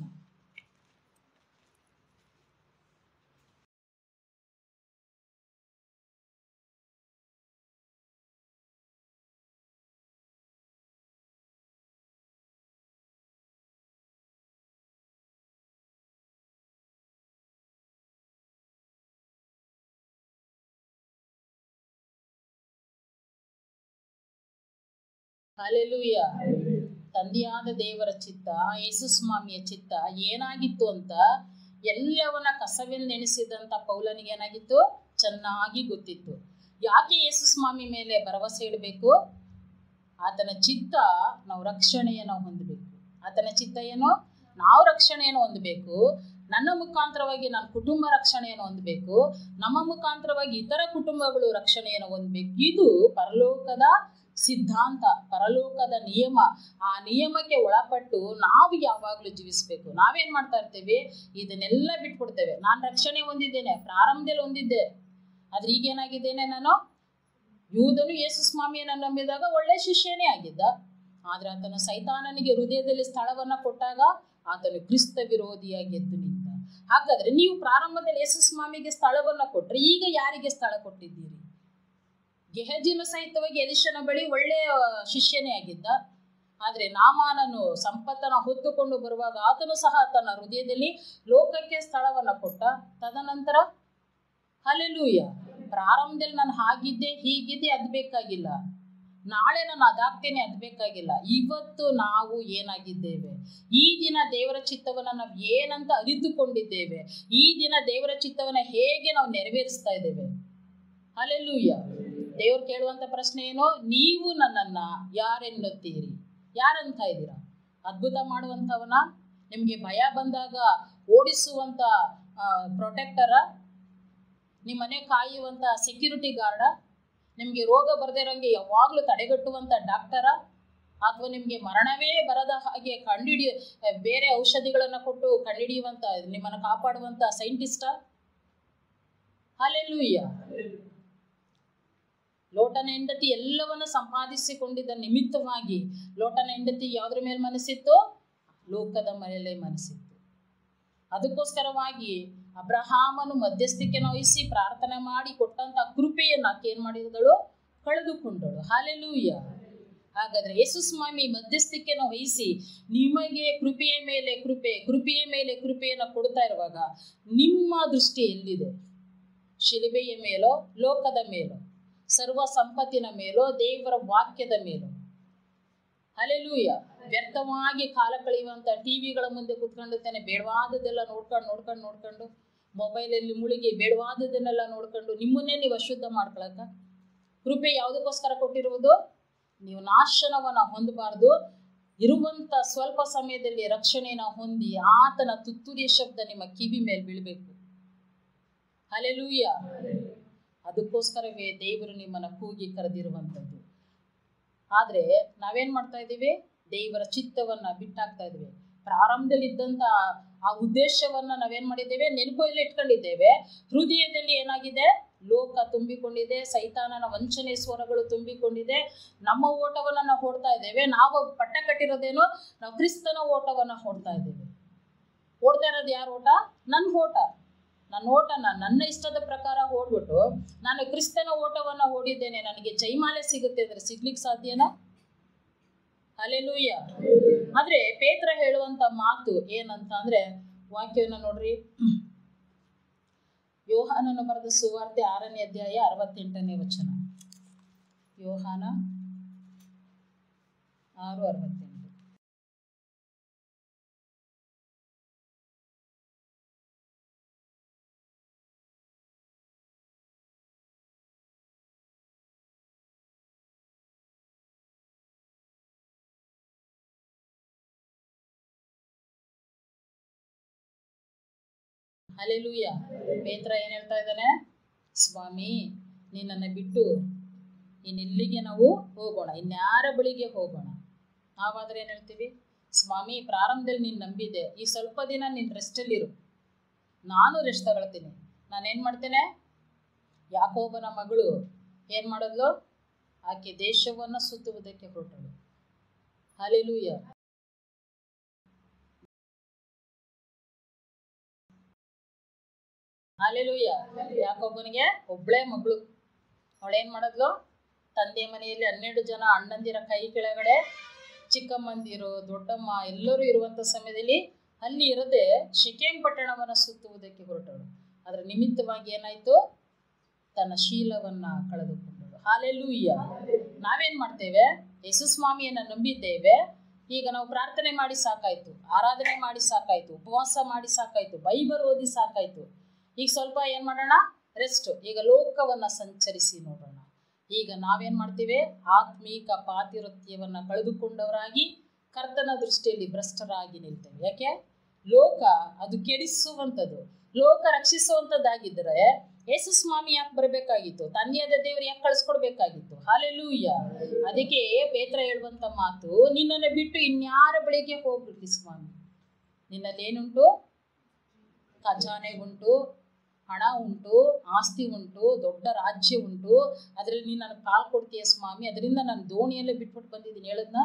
ಅಲೆಲೂಯ ತಂದೆಯಾದ ದೇವರ ಚಿತ್ತ ಯೇಸು ಸ್ವಾಮಿಯ ಚಿತ್ತ ಏನಾಗಿತ್ತು ಅಂತ ಎಲ್ಲವನ್ನ ಕಸವೆಂದೆಣಿಸಿದಂಥ ಪೌಲನಿಗೆ ಏನಾಗಿತ್ತು ಚೆನ್ನಾಗಿ ಗೊತ್ತಿತ್ತು ಯಾಕೆ ಯೇಸು ಸ್ವಾಮಿ ಮೇಲೆ ಭರವಸೆ ಇಡಬೇಕು ಆತನ ಚಿತ್ತ ನಾವು ರಕ್ಷಣೆಯನ್ನು ಹೊಂದಬೇಕು ಆತನ ಚಿತ್ತ ಏನು ನಾವು ರಕ್ಷಣೆಯನ್ನು ಹೊಂದಬೇಕು ನನ್ನ ಮುಖಾಂತರವಾಗಿ ನನ್ನ ಕುಟುಂಬ ರಕ್ಷಣೆಯನ್ನು ಹೊಂದಬೇಕು ನಮ್ಮ ಮುಖಾಂತರವಾಗಿ ಇತರ ಕುಟುಂಬಗಳು ರಕ್ಷಣೆಯನ್ನು ಹೊಂದಬೇಕು ಇದು ಪರಲೋಕದ ಸಿದ್ಧಾಂತ ಪರಲೋಕದ ನಿಯಮ ಆ ನಿಯಮಕ್ಕೆ ಒಳಪಟ್ಟು ನಾವು ಯಾವಾಗಲೂ ಜೀವಿಸಬೇಕು ನಾವೇನ್ ಮಾಡ್ತಾ ಇರ್ತೀವಿ ಇದನ್ನೆಲ್ಲ ಬಿಟ್ಬಿಡ್ತೇವೆ ನಾನು ರಕ್ಷಣೆ ಹೊಂದಿದ್ದೇನೆ ಪ್ರಾರಂಭದಲ್ಲಿ ಹೊಂದಿದ್ದೆ ಆದ್ರೆ ಈಗೇನಾಗಿದ್ದೇನೆ ನಾನು ಯೂದನು ಯೇಸು ಸ್ವಾಮಿಯನ್ನು ನಂಬಿದಾಗ ಒಳ್ಳೆ ಶಿಷ್ಯನೇ ಆಗಿದ್ದ ಆದ್ರೆ ಆತನು ಸೈತಾನನಿಗೆ ಹೃದಯದಲ್ಲಿ ಸ್ಥಳವನ್ನ ಕೊಟ್ಟಾಗ ಆತನು ಕ್ರಿಸ್ತ ವಿರೋಧಿಯಾಗಿ ಎದ್ದು ನಿಂತ ಹಾಗಾದ್ರೆ ನೀವು ಪ್ರಾರಂಭದಲ್ಲಿ ಯೇಸು ಸ್ವಾಮಿಗೆ ಸ್ಥಳವನ್ನ ಕೊಟ್ರೆ ಈಗ ಯಾರಿಗೆ ಸ್ಥಳ ಕೊಟ್ಟಿದ್ದೀರಿ ಗೆಹಜಿನ ಸಹಿತವಾಗಿ ಎಲಿಶನ ಬಳಿ ಒಳ್ಳೆಯ ಶಿಷ್ಯನೇ ಆಗಿದ್ದ ಆದರೆ ನಾಮಾನನು ಸಂಪತ್ತನ ಹೊತ್ತುಕೊಂಡು ಬರುವಾಗ ಆತನು ಸಹ ತನ್ನ ಹೃದಯದಲ್ಲಿ ಲೋಕಕ್ಕೆ ಸ್ಥಳವನ್ನು ಕೊಟ್ಟ ತದನಂತರ ಅಲ್ಲೆಲೂಯ ಪ್ರಾರಂಭದಲ್ಲಿ ನಾನು ಹಾಗಿದ್ದೆ ಹೀಗಿದ್ದೆ ಅದು ಬೇಕಾಗಿಲ್ಲ ನಾಳೆ ನಾನು ಅದಾಗ್ತೇನೆ ಅದು ಬೇಕಾಗಿಲ್ಲ ಇವತ್ತು ನಾವು ಏನಾಗಿದ್ದೇವೆ ಈ ದಿನ ದೇವರ ಚಿತ್ತವನ್ನು ನಾವು ಏನಂತ ಅರಿತುಕೊಂಡಿದ್ದೇವೆ ಈ ದಿನ ದೇವರ ಚಿತ್ತವನ್ನು ಹೇಗೆ ನಾವು ನೆರವೇರಿಸ್ತಾ ಇದ್ದೇವೆ ಅಲ್ಲೆಲ್ಲೂಯ್ಯ ದೇವ್ರು ಕೇಳುವಂತ ಪ್ರಶ್ನೆ ಏನು ನೀವು ನನ್ನನ್ನ ಯಾರೆನ್ನುತ್ತೀರಿ ಯಾರಂತ ಇದ್ದೀರಾ ಅದ್ಭುತ ಮಾಡುವಂಥವನ ನಿಮಗೆ ಭಯ ಬಂದಾಗ ಓಡಿಸುವಂತ ಪ್ರೊಟೆಕ್ಟರ ನಿಮ್ಮ ಮನೆ ಕಾಯುವಂತ ಸೆಕ್ಯೂರಿಟಿ ಗಾರ್ಡ ನಿಮಗೆ ರೋಗ ಬರದೇ ಇರೋಂಗೆ ಯಾವಾಗಲೂ ತಡೆಗಟ್ಟುವಂತ ಡಾಕ್ಟರ ಅಥವಾ ನಿಮಗೆ ಮರಣವೇ ಬರದ ಹಾಗೆ ಕಂಡುಹಿಡಿಯ ಬೇರೆ ಔಷಧಿಗಳನ್ನು ಕೊಟ್ಟು ಕಂಡುಹಿಡಿಯುವಂತ ನಿಮ್ಮನ್ನು ಕಾಪಾಡುವಂತ ಸೈಂಟಿಸ್ಟ ಅಲ್ಲೆಲ್ಲೂಯ್ಯ ಲೋಟನ ಹೆಂಡತಿ ಎಲ್ಲವನ್ನು ಸಂಪಾದಿಸಿಕೊಂಡಿದ್ದ ನಿಮಿತ್ತವಾಗಿ ಲೋಟನ ಹೆಂಡತಿ ಯಾವುದ್ರ ಮೇಲೆ ಮನಸ್ಸಿತ್ತು ಲೋಕದ ಮೇಲೆ ಮನಸ್ಸಿತ್ತು ಅದಕ್ಕೋಸ್ಕರವಾಗಿ ಅಬ್ರಹಾಮನು ಮಧ್ಯಸ್ಥಿಕೆ ವಹಿಸಿ ಪ್ರಾರ್ಥನೆ ಮಾಡಿ ಕೊಟ್ಟಂತ ಕೃಪೆಯನ್ನು ಆಕೆ ಏನ್ ಮಾಡಿದಳು ಕಳೆದುಕೊಂಡಳು ಹಾಲೆಲೂಯ್ಯ ಹಾಗಾದ್ರೆ ಯೇಸು ಸ್ವಾಮಿ ಮಧ್ಯಸ್ಥಿಕೆಯನ್ನು ವಹಿಸಿ ನಿಮಗೆ ಕೃಪೆಯ ಮೇಲೆ ಕೃಪೆ ಕೃಪೆಯ ಮೇಲೆ ಕೃಪೆಯನ್ನು ಕೊಡ್ತಾ ಇರುವಾಗ ನಿಮ್ಮ ದೃಷ್ಟಿ ಎಲ್ಲಿದೆ ಶಿಲುಬೆಯ ಮೇಲೋ ಲೋಕದ ಮೇಲೋ ಸರ್ವ ಸಂಪತ್ತಿನ ಮೇಲೋ ದೇವರ ವಾಕ್ಯದ ಮೇಲೋ ಅಲೆಲೂಯ ವ್ಯರ್ಥವಾಗಿ ಕಾಲ ಕಳೆಯುವಂತ ಟಿವಿಗಳ ಮುಂದೆ ಕುತ್ಕೊಂಡಿರ್ತೇನೆ ಬೇಡವಾದದ್ದೆಲ್ಲ ನೋಡ್ಕೊಂಡು ನೋಡ್ಕೊಂಡು ನೋಡ್ಕೊಂಡು ಮೊಬೈಲಲ್ಲಿ ಮುಳುಗಿ ಬೇಡವಾದದನ್ನೆಲ್ಲ ನೋಡ್ಕೊಂಡು ನಿಮ್ಮನ್ನೇ ನೀವು ಅಶುದ್ಧ ಮಾಡ್ಕೊಳಕ ಕೃಪೆ ಯಾವುದಕ್ಕೋಸ್ಕರ ಕೊಟ್ಟಿರುವುದು ನೀವು ನಾಶನವನ್ನ ಹೊಂದಬಾರ್ದು ಇರುವಂತ ಸ್ವಲ್ಪ ಸಮಯದಲ್ಲಿ ರಕ್ಷಣೆನ ಹೊಂದಿ ಆತನ ತುತ್ತೂರಿಯ ಶಬ್ದ ನಿಮ್ಮ ಕಿವಿ ಮೇಲೆ ಬೀಳಬೇಕು ಅಲೆಲೂಯ್ಯ ಅದಕ್ಕೋಸ್ಕರವೇ ದೇವರು ನಿಮ್ಮನ್ನು ಕೂಗಿ ಕರೆದಿರುವಂಥದ್ದು ಆದರೆ ನಾವೇನ್ ಮಾಡ್ತಾ ಇದ್ದೀವಿ ದೇವರ ಚಿತ್ತವನ್ನ ಬಿಟ್ಟಾಕ್ತಾ ಇದ್ದೀವಿ ಪ್ರಾರಂಭದಲ್ಲಿ ಇದ್ದಂತ ಆ ಉದ್ದೇಶವನ್ನ ನಾವೇನ್ ಮಾಡಿದ್ದೇವೆ ನೆನಪಲ್ಲಿ ಇಟ್ಕೊಂಡಿದ್ದೇವೆ ಹೃದಯದಲ್ಲಿ ಏನಾಗಿದೆ ಲೋಕ ತುಂಬಿಕೊಂಡಿದೆ ಸೈತಾನನ ವಂಚನೆ ಸ್ವರಗಳು ತುಂಬಿಕೊಂಡಿದೆ ನಮ್ಮ ಓಟವನ್ನ ನಾವು ಓಡ್ತಾ ಇದ್ದೇವೆ ನಾವು ಪಟ್ಟ ಕಟ್ಟಿರೋದೇನು ನಾವು ಕ್ರಿಸ್ತನ ಓಟವನ್ನ ಓಡ್ತಾ ಇದ್ದೇವೆ ಓಡ್ತಾ ಇರೋದು ಯಾರ ಓಟ ನನ್ನ ಓಟ ನನ್ನ ಓಟನ ನನ್ನ ಇಷ್ಟದ ಪ್ರಕಾರ ಓಡ್ಬಿಟ್ಟು ನಾನು ಕ್ರಿಸ್ತನ ಓಟವನ್ನು ಓಡಿದ್ದೇನೆ ನನಗೆ ಜೈಮಾಲೆ ಸಿಗುತ್ತೆ ಅಂದರೆ ಸಿಗ್ಲಿಕ್ಕೆ ಸಾಧ್ಯನಾ ಅಲೆಲೂಯ್ಯ ಆದರೆ ಪೇತ್ರ ಹೇಳುವಂಥ ಮಾತು ಏನಂತ ಅಂದರೆ ವಾಕ್ಯವನ್ನು ನೋಡ್ರಿ ಯೋಹಾನನು ಬರೆದ ಸುವಾರ್ತೆ ಆರನೇ ಅಧ್ಯಾಯ ಅರವತ್ತೆಂಟನೇ ವಚನ ಯೋಹಾನ ಆರು ಅರವತ್ತೆಂಟು ಅಲೆಲೂಯ ಪೇತ್ರ ಏನು ಹೇಳ್ತಾ ಇದ್ದಾನೆ ಸ್ವಾಮಿ ನಿನ್ನನ್ನು ಬಿಟ್ಟು ಇನ್ನೆಲ್ಲಿಗೆ ನಾವು ಹೋಗೋಣ ಇನ್ಯಾರ ಬಳಿಗೆ ಹೋಗೋಣ ನಾವಾದ್ರೆ ಏನು ಹೇಳ್ತೀವಿ ಸ್ವಾಮಿ ಪ್ರಾರಂಭದಲ್ಲಿ ನೀನು ನಂಬಿದೆ ಈ ಸ್ವಲ್ಪ ದಿನ ನೀನು ರೆಸ್ಟಲ್ಲಿರು ನಾನು ರೆಸ್ಟ್ ತಗೊಳ್ತೀನಿ ನಾನೇನು ಮಾಡ್ತೇನೆ ಯಾಕೋಬನ ಮಗಳು ಏನು ಮಾಡೋದ್ಲು ಆಕೆ ದೇಶವನ್ನು ಸುತ್ತುವುದಕ್ಕೆ ಹೊರಟಳು ಅಲೆಲೂಯ ಅಲೆಲೂಯ ಯಾಕೊಬ್ಬನಿಗೆ ಒಬ್ಳೇ ಮಗಳು ಅವಳೇನು ಮಾಡಿದ್ಲು ತಂದೆ ಮನೆಯಲ್ಲಿ ಹನ್ನೆರಡು ಜನ ಅಣ್ಣಂದಿರ ಕೈ ಕೆಳಗಡೆ ಚಿಕ್ಕಮ್ಮಂದಿರು ದೊಡ್ಡಮ್ಮ ಎಲ್ಲರೂ ಇರುವಂಥ ಸಮಯದಲ್ಲಿ ಅಲ್ಲಿ ಇರದೆ ಶಿಕೇಮ್ ಪಟ್ಟಣವನ್ನು ಸುತ್ತುವುದಕ್ಕೆ ಹೊರಟಳು ಅದರ ನಿಮಿತ್ತವಾಗಿ ಏನಾಯಿತು ತನ್ನ ಶೀಲವನ್ನು ಕಳೆದುಕೊಂಡಳು ಹಾಲೆಲ್ಲೂಯ್ಯ ನಾವೇನು ಮಾಡ್ತೇವೆ ಯೇಸು ಸ್ವಾಮಿಯನ್ನು ನಂಬಿದ್ದೇವೆ ಈಗ ನಾವು ಪ್ರಾರ್ಥನೆ ಮಾಡಿ ಸಾಕಾಯ್ತು ಆರಾಧನೆ ಮಾಡಿ ಸಾಕಾಯ್ತು ಉಪವಾಸ ಮಾಡಿ ಸಾಕಾಯ್ತು ಬೈಬಲ್ ಓದಿ ಸಾಕಾಯ್ತು ಈಗ ಸ್ವಲ್ಪ ಏನು ಮಾಡೋಣ ರೆಸ್ಟ್ ಈಗ ಲೋಕವನ್ನು ಸಂಚರಿಸಿ ನೋಡೋಣ ಈಗ ನಾವೇನು ಮಾಡ್ತೀವಿ ಆತ್ಮೀಕ ಪಾತಿರತ್ಯವನ್ನು ಕಳೆದುಕೊಂಡವರಾಗಿ ಕರ್ತನ ದೃಷ್ಟಿಯಲ್ಲಿ ಭ್ರಷ್ಟರಾಗಿ ನಿಲ್ತೇವೆ ಯಾಕೆ ಲೋಕ ಅದು ಕೆಡಿಸುವಂಥದ್ದು ಲೋಕ ರಕ್ಷಿಸುವಂಥದ್ದಾಗಿದ್ದರೆ ಯೇಸು ಸ್ವಾಮಿ ಯಾಕೆ ಬರಬೇಕಾಗಿತ್ತು ತಂದೆಯಾದ ದೇವರು ಯಾಕೆ ಕಳಿಸ್ಕೊಡ್ಬೇಕಾಗಿತ್ತು ಹಾಲೆಲೂಯ್ಯ ಅದಕ್ಕೆ ಪೇತ್ರ ಹೇಳುವಂಥ ಮಾತು ನಿನ್ನನ್ನು ಬಿಟ್ಟು ಇನ್ಯಾರ ಬಳಿಗೆ ಹೋಗ್ಬಿಡ್ತಿ ಸ್ವಾಮಿ ನಿನ್ನಲ್ಲಿ ಏನುಂಟು ಖಜಾನೆ ಉಂಟು ಹಣ ಉಂಟು ಆಸ್ತಿ ಉಂಟು ದೊಡ್ಡ ರಾಜ್ಯ ಉಂಟು ಅದರಲ್ಲಿ ನೀನು ನನಗೆ ಕಾಲು ಕೊಡ್ತೀಯ ಸ್ವಾಮಿ ಅದರಿಂದ ನಾನು ದೋಣಿಯಲ್ಲೇ ಬಿಟ್ಬಿಟ್ಟು ಬಂದಿದ್ದೀನಿ ಹೇಳದ್ನ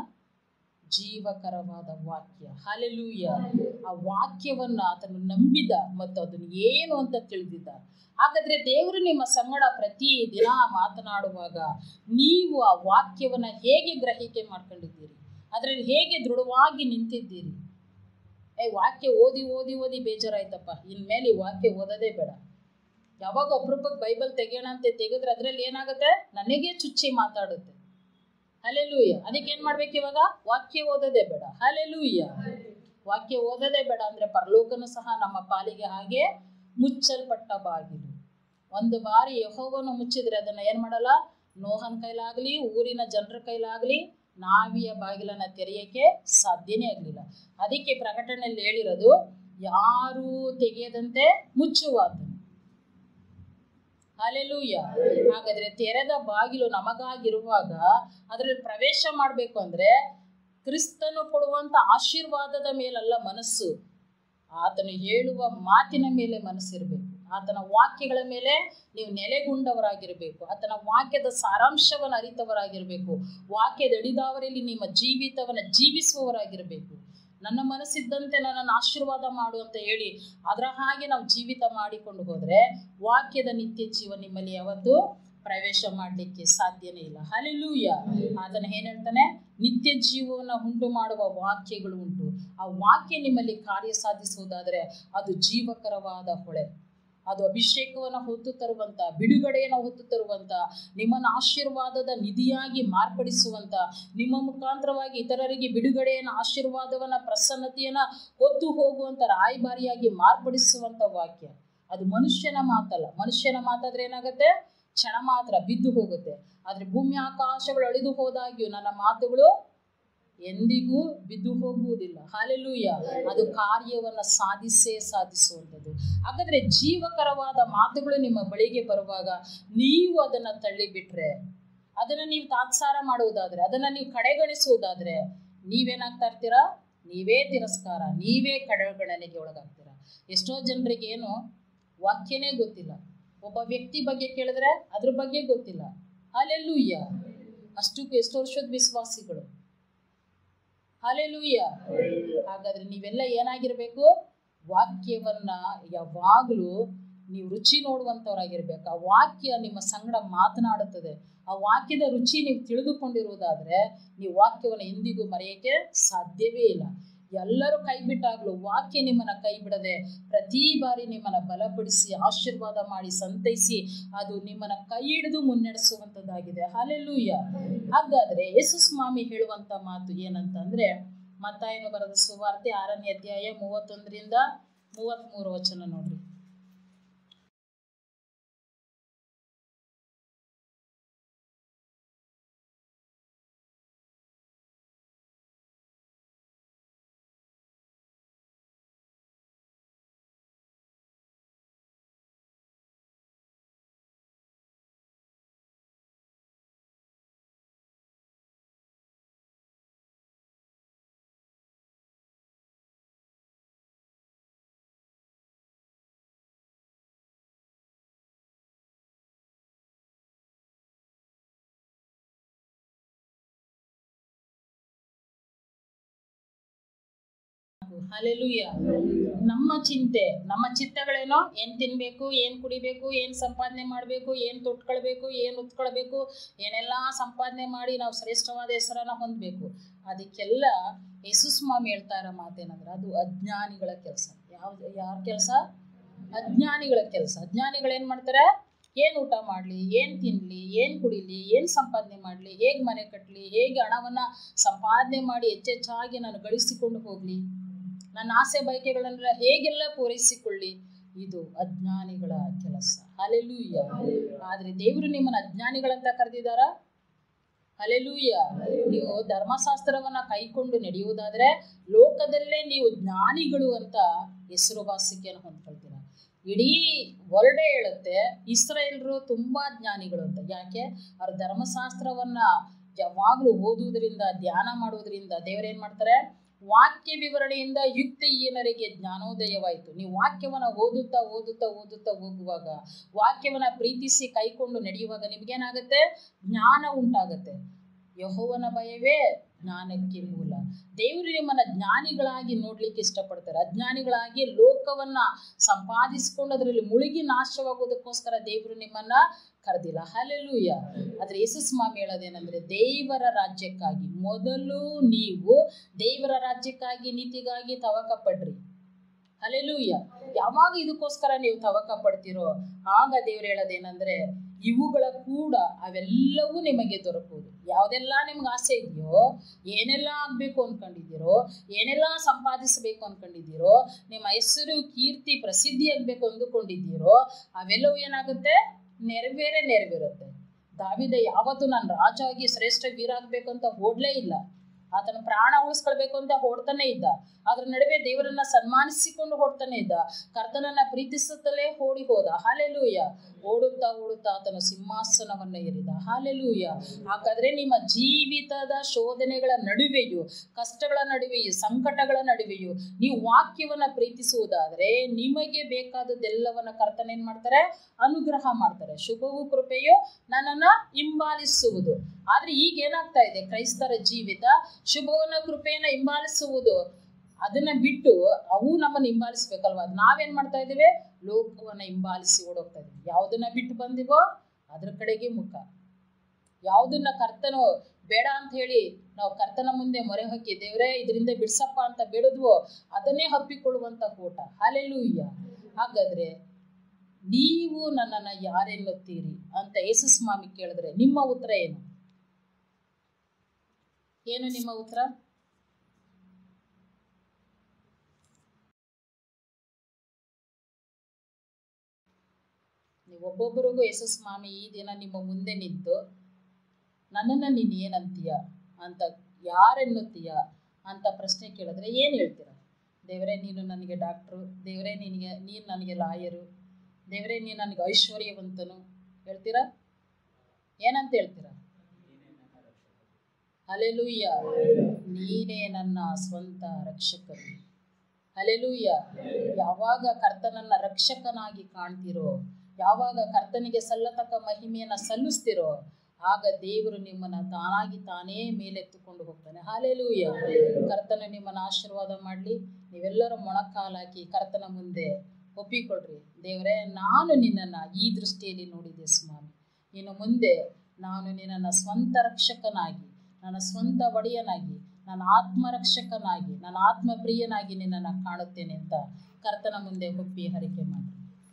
ಜೀವಕರವಾದ ವಾಕ್ಯ ಹಾಲೆಲೂಯ ಆ ವಾಕ್ಯವನ್ನು ಆತನು ನಂಬಿದ ಮತ್ತು ಅದನ್ನು ಏನು ಅಂತ ತಿಳಿದಿದ್ದ ಹಾಗಾದರೆ ದೇವರು ನಿಮ್ಮ ಸಂಗಡ ಪ್ರತಿ ದಿನ ಮಾತನಾಡುವಾಗ ನೀವು ಆ ವಾಕ್ಯವನ್ನು ಹೇಗೆ ಗ್ರಹಿಕೆ ಮಾಡ್ಕೊಂಡಿದ್ದೀರಿ ಅದರಲ್ಲಿ ಹೇಗೆ ದೃಢವಾಗಿ ನಿಂತಿದ್ದೀರಿ ಏ ವಾಕ್ಯ ಓದಿ ಓದಿ ಓದಿ ಬೇಜಾರಾಯ್ತಪ್ಪ ಇನ್ಮೇಲೆ ಈ ವಾಕ್ಯ ಓದೋದೇ ಬೇಡ ಯಾವಾಗ ಒಬ್ರೊಬ್ಬಕ್ಕೆ ಬೈಬಲ್ ತೆಗೆಯೋಣ ಅಂತ ತೆಗೆದ್ರೆ ಅದರಲ್ಲಿ ಏನಾಗುತ್ತೆ ನನಗೆ ಚುಚ್ಚಿ ಮಾತಾಡುತ್ತೆ ಹಲೆಲೂಯ್ಯ ಅದಕ್ಕೆ ಏನು ಮಾಡ್ಬೇಕು ಇವಾಗ ವಾಕ್ಯ ಓದೋದೇ ಬೇಡ ಹಲೆಲೂಯ್ಯ ವಾಕ್ಯ ಓದೋದೇ ಬೇಡ ಅಂದರೆ ಪರಲೋಕನು ಸಹ ನಮ್ಮ ಪಾಲಿಗೆ ಹಾಗೆ ಮುಚ್ಚಲ್ಪಟ್ಟ ಬಾಗಿಲು ಒಂದು ಬಾರಿ ಯಹೋವನ್ನು ಮುಚ್ಚಿದ್ರೆ ಅದನ್ನು ಏನು ಮಾಡಲ್ಲ ನೋಹನ್ ಕೈಲಾಗಲಿ ಊರಿನ ಜನರ ಕೈಲಾಗಲಿ ನಾವಿಯ ಬಾಗಿಲನ್ನು ತೆರೆಯೋಕ್ಕೆ ಸಾಧ್ಯನೇ ಆಗಲಿಲ್ಲ ಅದಕ್ಕೆ ಪ್ರಕಟಣೆಯಲ್ಲಿ ಹೇಳಿರೋದು ಯಾರೂ ತೆಗೆಯದಂತೆ ಮುಚ್ಚುವಾದನು ಅಲೆಲೂಯ್ಯ ಹಾಗಾದರೆ ತೆರೆದ ಬಾಗಿಲು ನಮಗಾಗಿರುವಾಗ ಅದರಲ್ಲಿ ಪ್ರವೇಶ ಮಾಡಬೇಕು ಅಂದರೆ ಕ್ರಿಸ್ತನು ಕೊಡುವಂಥ ಆಶೀರ್ವಾದದ ಮೇಲಲ್ಲ ಮನಸ್ಸು ಆತನು ಹೇಳುವ ಮಾತಿನ ಮೇಲೆ ಮನಸ್ಸಿರಬೇಕು ಆತನ ವಾಕ್ಯಗಳ ಮೇಲೆ ನೀವು ನೆಲೆಗೊಂಡವರಾಗಿರಬೇಕು ಆತನ ವಾಕ್ಯದ ಸಾರಾಂಶವನ್ನು ಅರಿತವರಾಗಿರಬೇಕು ವಾಕ್ಯದ ಅಡಿದಾವರಲ್ಲಿ ನಿಮ್ಮ ಜೀವಿತವನ್ನು ಜೀವಿಸುವವರಾಗಿರಬೇಕು ನನ್ನ ಮನಸ್ಸಿದ್ದಂತೆ ನನ್ನನ್ನು ಆಶೀರ್ವಾದ ಮಾಡು ಅಂತ ಹೇಳಿ ಅದರ ಹಾಗೆ ನಾವು ಜೀವಿತ ಮಾಡಿಕೊಂಡು ಹೋದರೆ ವಾಕ್ಯದ ನಿತ್ಯ ಜೀವ ನಿಮ್ಮಲ್ಲಿ ಯಾವತ್ತೂ ಪ್ರವೇಶ ಮಾಡಲಿಕ್ಕೆ ಸಾಧ್ಯನೇ ಇಲ್ಲ ಹಲಿಲೂಯ ಆತನ ಏನು ಹೇಳ್ತಾನೆ ನಿತ್ಯ ಜೀವವನ್ನು ಉಂಟು ಮಾಡುವ ವಾಕ್ಯಗಳು ಉಂಟು ಆ ವಾಕ್ಯ ನಿಮ್ಮಲ್ಲಿ ಕಾರ್ಯ ಸಾಧಿಸುವುದಾದರೆ ಅದು ಜೀವಕರವಾದ ಹೊಳೆ ಅದು ಅಭಿಷೇಕವನ್ನು ಹೊತ್ತು ತರುವಂಥ ಬಿಡುಗಡೆಯನ್ನು ಹೊತ್ತು ತರುವಂಥ ನಿಮ್ಮನ್ನು ಆಶೀರ್ವಾದದ ನಿಧಿಯಾಗಿ ಮಾರ್ಪಡಿಸುವಂಥ ನಿಮ್ಮ ಮುಖಾಂತರವಾಗಿ ಇತರರಿಗೆ ಬಿಡುಗಡೆಯನ್ನು ಆಶೀರ್ವಾದವನ್ನು ಪ್ರಸನ್ನತೆಯನ್ನು ಹೊತ್ತು ಹೋಗುವಂಥ ರಾಯಭಾರಿಯಾಗಿ ಮಾರ್ಪಡಿಸುವಂಥ ವಾಕ್ಯ ಅದು ಮನುಷ್ಯನ ಮಾತಲ್ಲ ಮನುಷ್ಯನ ಮಾತಾದ್ರೆ ಏನಾಗುತ್ತೆ ಕ್ಷಣ ಮಾತ್ರ ಬಿದ್ದು ಹೋಗುತ್ತೆ ಆದರೆ ಭೂಮಿ ಆಕಾಶಗಳು ಅಳಿದು ಹೋದಾಗ್ಯೂ ನನ್ನ ಮಾತುಗಳು ಎಂದಿಗೂ ಬಿದ್ದು ಹೋಗುವುದಿಲ್ಲ ಹಾಲೆಲೂಯ ಅದು ಕಾರ್ಯವನ್ನು ಸಾಧಿಸೇ ಸಾಧಿಸುವಂಥದ್ದು ಹಾಗಾದರೆ ಜೀವಕರವಾದ ಮಾತುಗಳು ನಿಮ್ಮ ಬಳಿಗೆ ಬರುವಾಗ ನೀವು ಅದನ್ನು ತಳ್ಳಿಬಿಟ್ರೆ ಅದನ್ನು ನೀವು ತಾತ್ಸಾರ ಮಾಡುವುದಾದರೆ ಅದನ್ನು ನೀವು ಕಡೆಗಣಿಸುವುದಾದರೆ ನೀವೇನಾಗ್ತಾ ಇರ್ತೀರಾ ನೀವೇ ತಿರಸ್ಕಾರ ನೀವೇ ಕಡೆಗಣನೆಗೆ ಒಳಗಾಗ್ತೀರಾ ಎಷ್ಟೋ ಜನರಿಗೆ ಏನು ವಾಕ್ಯನೇ ಗೊತ್ತಿಲ್ಲ ಒಬ್ಬ ವ್ಯಕ್ತಿ ಬಗ್ಗೆ ಕೇಳಿದ್ರೆ ಅದ್ರ ಬಗ್ಗೆ ಗೊತ್ತಿಲ್ಲ ಅಲ್ಲೆಲ್ಲೂಯ್ಯ ಅಷ್ಟಕ್ಕೂ ಎಷ್ಟು ವರ್ಷದ ವಿಶ್ವಾಸಿಗಳು ಹಾಲೆಲೂಯ್ಯ ಹಾಗಾದ್ರೆ ನೀವೆಲ್ಲ ಏನಾಗಿರಬೇಕು ವಾಕ್ಯವನ್ನ ಯಾವಾಗಲೂ ನೀವು ರುಚಿ ನೋಡುವಂಥವ್ರಾಗಿರ್ಬೇಕು ಆ ವಾಕ್ಯ ನಿಮ್ಮ ಸಂಗಡ ಮಾತನಾಡುತ್ತದೆ ಆ ವಾಕ್ಯದ ರುಚಿ ನೀವು ತಿಳಿದುಕೊಂಡಿರುವುದಾದರೆ ನೀವು ವಾಕ್ಯವನ್ನು ಎಂದಿಗೂ ಮರೆಯೋಕ್ಕೆ ಸಾಧ್ಯವೇ ಇಲ್ಲ ಎಲ್ಲರೂ ಕೈ ಬಿಟ್ಟಾಗಲೂ ವಾಕ್ಯ ನಿಮ್ಮನ್ನು ಕೈ ಬಿಡದೆ ಪ್ರತಿ ಬಾರಿ ನಿಮ್ಮನ್ನು ಬಲಪಡಿಸಿ ಆಶೀರ್ವಾದ ಮಾಡಿ ಸಂತೈಸಿ ಅದು ನಿಮ್ಮನ್ನು ಕೈ ಹಿಡಿದು ಮುನ್ನಡೆಸುವಂಥದ್ದಾಗಿದೆ ಹಾಲೆಲ್ಲೂಯ್ಯ ಹಾಗಾದರೆ ಯೇಸು ಸ್ವಾಮಿ ಹೇಳುವಂಥ ಮಾತು ಏನಂತಂದರೆ ಮತ್ತಾಯನು ಬರೆದ ಸುವಾರ್ತೆ ಆರನೇ ಅಧ್ಯಾಯ ಮೂವತ್ತೊಂದರಿಂದ ಮೂವತ್ತ್ಮೂರು ವಚನ ನೋಡ್ರಿ ಅಲ್ಲೆಲೂಯ್ಯ ನಮ್ಮ ಚಿಂತೆ ನಮ್ಮ ಚಿತ್ತಗಳೇನೋ ಏನು ತಿನ್ನಬೇಕು ಏನು ಕುಡಿಬೇಕು ಏನು ಸಂಪಾದನೆ ಮಾಡಬೇಕು ಏನು ತೊಟ್ಕೊಳ್ಬೇಕು ಏನು ಉತ್ಕೊಳ್ಬೇಕು ಏನೆಲ್ಲ ಸಂಪಾದನೆ ಮಾಡಿ ನಾವು ಶ್ರೇಷ್ಠವಾದ ಹೆಸರನ್ನು ಹೊಂದಬೇಕು ಅದಕ್ಕೆಲ್ಲ ಯೇಸು ಸ್ವಾಮಿ ಹೇಳ್ತಾ ಇರೋ ಮಾತೇನಂದ್ರೆ ಅದು ಅಜ್ಞಾನಿಗಳ ಕೆಲಸ ಯಾವ್ದು ಯಾರ ಕೆಲಸ ಅಜ್ಞಾನಿಗಳ ಕೆಲಸ ಅಜ್ಞಾನಿಗಳೇನು ಮಾಡ್ತಾರೆ ಏನು ಊಟ ಮಾಡಲಿ ಏನು ತಿನ್ನಲಿ ಏನು ಕುಡಿಲಿ ಏನು ಸಂಪಾದನೆ ಮಾಡಲಿ ಹೇಗೆ ಮನೆ ಕಟ್ಟಲಿ ಹೇಗೆ ಹಣವನ್ನು ಸಂಪಾದನೆ ಮಾಡಿ ಹೆಚ್ಚೆಚ್ಚಾಗಿ ನಾನು ಗಳಿಸಿಕೊಂಡು ಹೋಗಲಿ ನನ್ನ ಆಸೆ ಬಯಕೆಗಳನ್ನೆಲ್ಲ ಹೇಗೆಲ್ಲ ಪೂರೈಸಿಕೊಳ್ಳಿ ಇದು ಅಜ್ಞಾನಿಗಳ ಕೆಲಸ ಅಲೆಲೂಯ್ಯ ಆದರೆ ದೇವರು ನಿಮ್ಮನ್ನು ಅಜ್ಞಾನಿಗಳಂತ ಕರೆದಿದ್ದಾರಾ ಅಲೆಲೂಯ್ಯ ನೀವು ಧರ್ಮಶಾಸ್ತ್ರವನ್ನ ಕೈಕೊಂಡು ನಡೆಯುವುದಾದ್ರೆ ಲೋಕದಲ್ಲೇ ನೀವು ಜ್ಞಾನಿಗಳು ಅಂತ ಹೆಸರುವಾಸಿಕೆಯನ್ನು ಹೊಂದ್ಕೊಳ್ತೀರ ಇಡೀ ವರ್ಲ್ಡೇ ಹೇಳುತ್ತೆ ಇಸ್ರಾಯೇಲ್ರು ತುಂಬಾ ಜ್ಞಾನಿಗಳು ಅಂತ ಯಾಕೆ ಅವ್ರ ಧರ್ಮಶಾಸ್ತ್ರವನ್ನ ಯಾವಾಗಲೂ ಓದುವುದರಿಂದ ಧ್ಯಾನ ಮಾಡುವುದರಿಂದ ದೇವರೇನ್ ಮಾಡ್ತಾರೆ ವಾಕ್ಯ ವಿವರಣೆಯಿಂದ ಯುಕ್ತಿಹೀನರಿಗೆ ಜ್ಞಾನೋದಯವಾಯಿತು ನೀವು ವಾಕ್ಯವನ್ನ ಓದುತ್ತಾ ಓದುತ್ತಾ ಓದುತ್ತಾ ಹೋಗುವಾಗ ವಾಕ್ಯವನ್ನ ಪ್ರೀತಿಸಿ ಕೈಕೊಂಡು ನಡೆಯುವಾಗ ನಿಮ್ಗೇನಾಗುತ್ತೆ ಜ್ಞಾನ ಉಂಟಾಗತ್ತೆ ಯಹೋವನ ಭಯವೇ ಜ್ಞಾನಕ್ಕೆ ಮೂಲ ದೇವರು ನಿಮ್ಮನ್ನ ಜ್ಞಾನಿಗಳಾಗಿ ನೋಡ್ಲಿಕ್ಕೆ ಇಷ್ಟಪಡ್ತಾರೆ ಅಜ್ಞಾನಿಗಳಾಗಿ ಲೋಕವನ್ನ ಸಂಪಾದಿಸಿಕೊಂಡು ಅದರಲ್ಲಿ ಮುಳುಗಿ ನಾಶವಾಗೋದಕ್ಕೋಸ್ಕರ ದೇವರು ನಿಮ್ಮನ್ನ ಕರೆದಿಲ್ಲ ಹಲೆಲೂಯ ಆದ್ರೆ ಯೇಸು ಸ್ವಾಮಿ ಹೇಳೋದೇನೆಂದ್ರೆ ದೇವರ ರಾಜ್ಯಕ್ಕಾಗಿ ಮೊದಲು ನೀವು ದೇವರ ರಾಜ್ಯಕ್ಕಾಗಿ ನೀತಿಗಾಗಿ ತವಕ ಪಡ್ರಿ ಹಲೆಲೂಯ ಯಾವಾಗ ಇದಕ್ಕೋಸ್ಕರ ನೀವು ತವಕ ಪಡ್ತೀರೋ ಆಗ ದೇವ್ರು ಹೇಳೋದೇನೆಂದ್ರೆ ಇವುಗಳ ಕೂಡ ಅವೆಲ್ಲವೂ ನಿಮಗೆ ದೊರಕುವುದು ಯಾವುದೆಲ್ಲ ನಿಮ್ಗೆ ಆಸೆ ಇದೆಯೋ ಏನೆಲ್ಲ ಆಗಬೇಕು ಅಂದ್ಕೊಂಡಿದ್ದೀರೋ ಏನೆಲ್ಲ ಸಂಪಾದಿಸಬೇಕು ಅಂದ್ಕೊಂಡಿದ್ದೀರೋ ನಿಮ್ಮ ಹೆಸರು ಕೀರ್ತಿ ಪ್ರಸಿದ್ಧಿ ಆಗಬೇಕು ಅಂದುಕೊಂಡಿದ್ದೀರೋ ಅವೆಲ್ಲವೂ ಏನಾಗುತ್ತೆ ನೆರವೇರೇ ನೆರವೇರುತ್ತೆ ದಾವಿದ ಯಾವತ್ತೂ ನಾನು ರಾಜ ಆಗಿ ಶ್ರೇಷ್ಠ ವೀರ ಆಗಬೇಕು ಅಂತ ಓಡ್ಲೇ ಇಲ್ಲ ಆತನ ಪ್ರಾಣ ಉಳಿಸ್ಕೊಳ್ಬೇಕು ಅಂತ ಹೊಡ್ತಾನೆ ಇದ್ದ ಅದ್ರ ನಡುವೆ ದೇವರನ್ನ ಸನ್ಮಾನಿಸಿಕೊಂಡು ಹೊಡ್ತಾನೆ ಇದ್ದ ಕರ್ತನನ್ನ ಪ್ರೀತಿಸುತ್ತಲೇ ಓಡಿ ಹೋದ ಹಾಲೆಲೂಯ ಓಡುತ್ತಾ ಓಡುತ್ತಾ ಆತನ ಸಿಂಹಾಸನವನ್ನ ಏರಿದ ಹಾಲೆಲೂಯ ಹಾಗಾದ್ರೆ ನಿಮ್ಮ ಜೀವಿತದ ಶೋಧನೆಗಳ ನಡುವೆಯೂ ಕಷ್ಟಗಳ ನಡುವೆಯೂ ಸಂಕಟಗಳ ನಡುವೆಯೂ ನೀವು ವಾಕ್ಯವನ್ನ ಪ್ರೀತಿಸುವುದಾದ್ರೆ ನಿಮಗೆ ಬೇಕಾದದ್ದೆಲ್ಲವನ್ನ ಕರ್ತನೇನ್ ಮಾಡ್ತಾರೆ ಅನುಗ್ರಹ ಮಾಡ್ತಾರೆ ಶುಭವು ಕೃಪೆಯು ನನ್ನನ್ನ ಹಿಂಬಾಲಿಸುವುದು ಆದ್ರೆ ಈಗ ಏನಾಗ್ತಾ ಇದೆ ಕ್ರೈಸ್ತರ ಜೀವಿತ ಶುಭವನ್ನ ಕೃಪೆಯನ್ನ ಹಿಂಬಾಲಿಸುವುದು ಅದನ್ನ ಬಿಟ್ಟು ಅವು ನಮ್ಮನ್ನ ಹಿಂಬಾಲಿಸ್ಬೇಕಲ್ವಾ ನಾವೇನ್ ಮಾಡ್ತಾ ಇದ್ದೀವಿ ಲೋಕವನ್ನ ಹಿಂಬಾಲಿಸಿ ಓಡೋಗ್ತಾ ಇದೀವಿ ಯಾವುದನ್ನ ಬಿಟ್ಟು ಬಂದಿವೋ ಅದ್ರ ಕಡೆಗೆ ಮುಖ ಯಾವುದನ್ನ ಕರ್ತನು ಬೇಡ ಅಂತ ಹೇಳಿ ನಾವು ಕರ್ತನ ಮುಂದೆ ಮೊರೆ ಹೊಕ್ಕಿ ದೇವರೇ ಇದರಿಂದ ಬಿಡ್ಸಪ್ಪ ಅಂತ ಬೇಡದ್ವೋ ಅದನ್ನೇ ಹಪ್ಪಿಕೊಳ್ಳುವಂತ ಕೂಟ ಹಾಲೆಲ್ಲೂಯ್ಯ ಹಾಗಾದ್ರೆ ನೀವು ನನ್ನನ್ನು ಯಾರೆನ್ನುತ್ತೀರಿ ಅಂತ ಯೇಸು ಸ್ವಾಮಿ ಕೇಳಿದ್ರೆ ನಿಮ್ಮ ಉತ್ತರ ಏನು ಏನು ನಿಮ್ಮ ಉತ್ತರ ನೀವು ಒಬ್ಬೊಬ್ಬರಿಗೂ ಯೇಸು ಸ್ವಾಮಿ ಈ ದಿನ ನಿಮ್ಮ ಮುಂದೆ ನಿಂತು ನನ್ನನ್ನು ನೀನು ಏನಂತೀಯ ಅಂತ ಯಾರೆನ್ನುತ್ತೀಯ ಅಂತ ಪ್ರಶ್ನೆ ಕೇಳಿದ್ರೆ ಏನು ಹೇಳ್ತೀರ ದೇವರೇ ನೀನು ನನಗೆ ಡಾಕ್ಟ್ರು ದೇವರೇ ನಿನಗೆ ನೀನು ನನಗೆ ಲಾಯರು ದೇವರೇ ನೀನು ನನಗೆ ಐಶ್ವರ್ಯವಂತನು ಹೇಳ್ತೀರಾ ಏನಂತ ಹೇಳ್ತೀರಾ ಅಲೆಲೂಯ್ಯ ನೀನೇ ನನ್ನ ಸ್ವಂತ ರಕ್ಷಕರು ಅಲೆಲೂಯ್ಯ ಯಾವಾಗ ಕರ್ತನನ್ನ ರಕ್ಷಕನಾಗಿ ಕಾಣ್ತಿರೋ ಯಾವಾಗ ಕರ್ತನಿಗೆ ಸಲ್ಲತಕ್ಕ ಮಹಿಮೆಯನ್ನ ಸಲ್ಲಿಸ್ತಿರೋ ಆಗ ದೇವರು ನಿಮ್ಮನ್ನ ತಾನಾಗಿ ತಾನೇ ಮೇಲೆತ್ತುಕೊಂಡು ಹೋಗ್ತಾನೆ ಹಾಲೆಲೂಯ್ಯ ಕರ್ತನ ನಿಮ್ಮನ್ನ ಆಶೀರ್ವಾದ ಮಾಡಲಿ ನೀವೆಲ್ಲರೂ ಮೊಣಕಾಲಾಕಿ ಕರ್ತನ ಮುಂದೆ ಒಪ್ಪಿಕೊಳ್ರಿ ದೇವರೇ ನಾನು ನಿನ್ನನ್ನು ಈ ದೃಷ್ಟಿಯಲ್ಲಿ ನೋಡಿದೆ ಸ್ವಾಮಿ ಇನ್ನು ಮುಂದೆ ನಾನು ನಿನ್ನನ್ನು ಸ್ವಂತ ರಕ್ಷಕನಾಗಿ ನನ್ನ ಸ್ವಂತ ಒಡೆಯನಾಗಿ ನನ್ನ ಆತ್ಮರಕ್ಷಕನಾಗಿ ನನ್ನ ಆತ್ಮಪ್ರಿಯನಾಗಿ ನಿನ್ನನ್ನು ಕಾಣುತ್ತೇನೆ ಅಂತ ಕರ್ತನ ಮುಂದೆ ಒಪ್ಪಿ ಹರಿಕೆ ಮಾಡಿ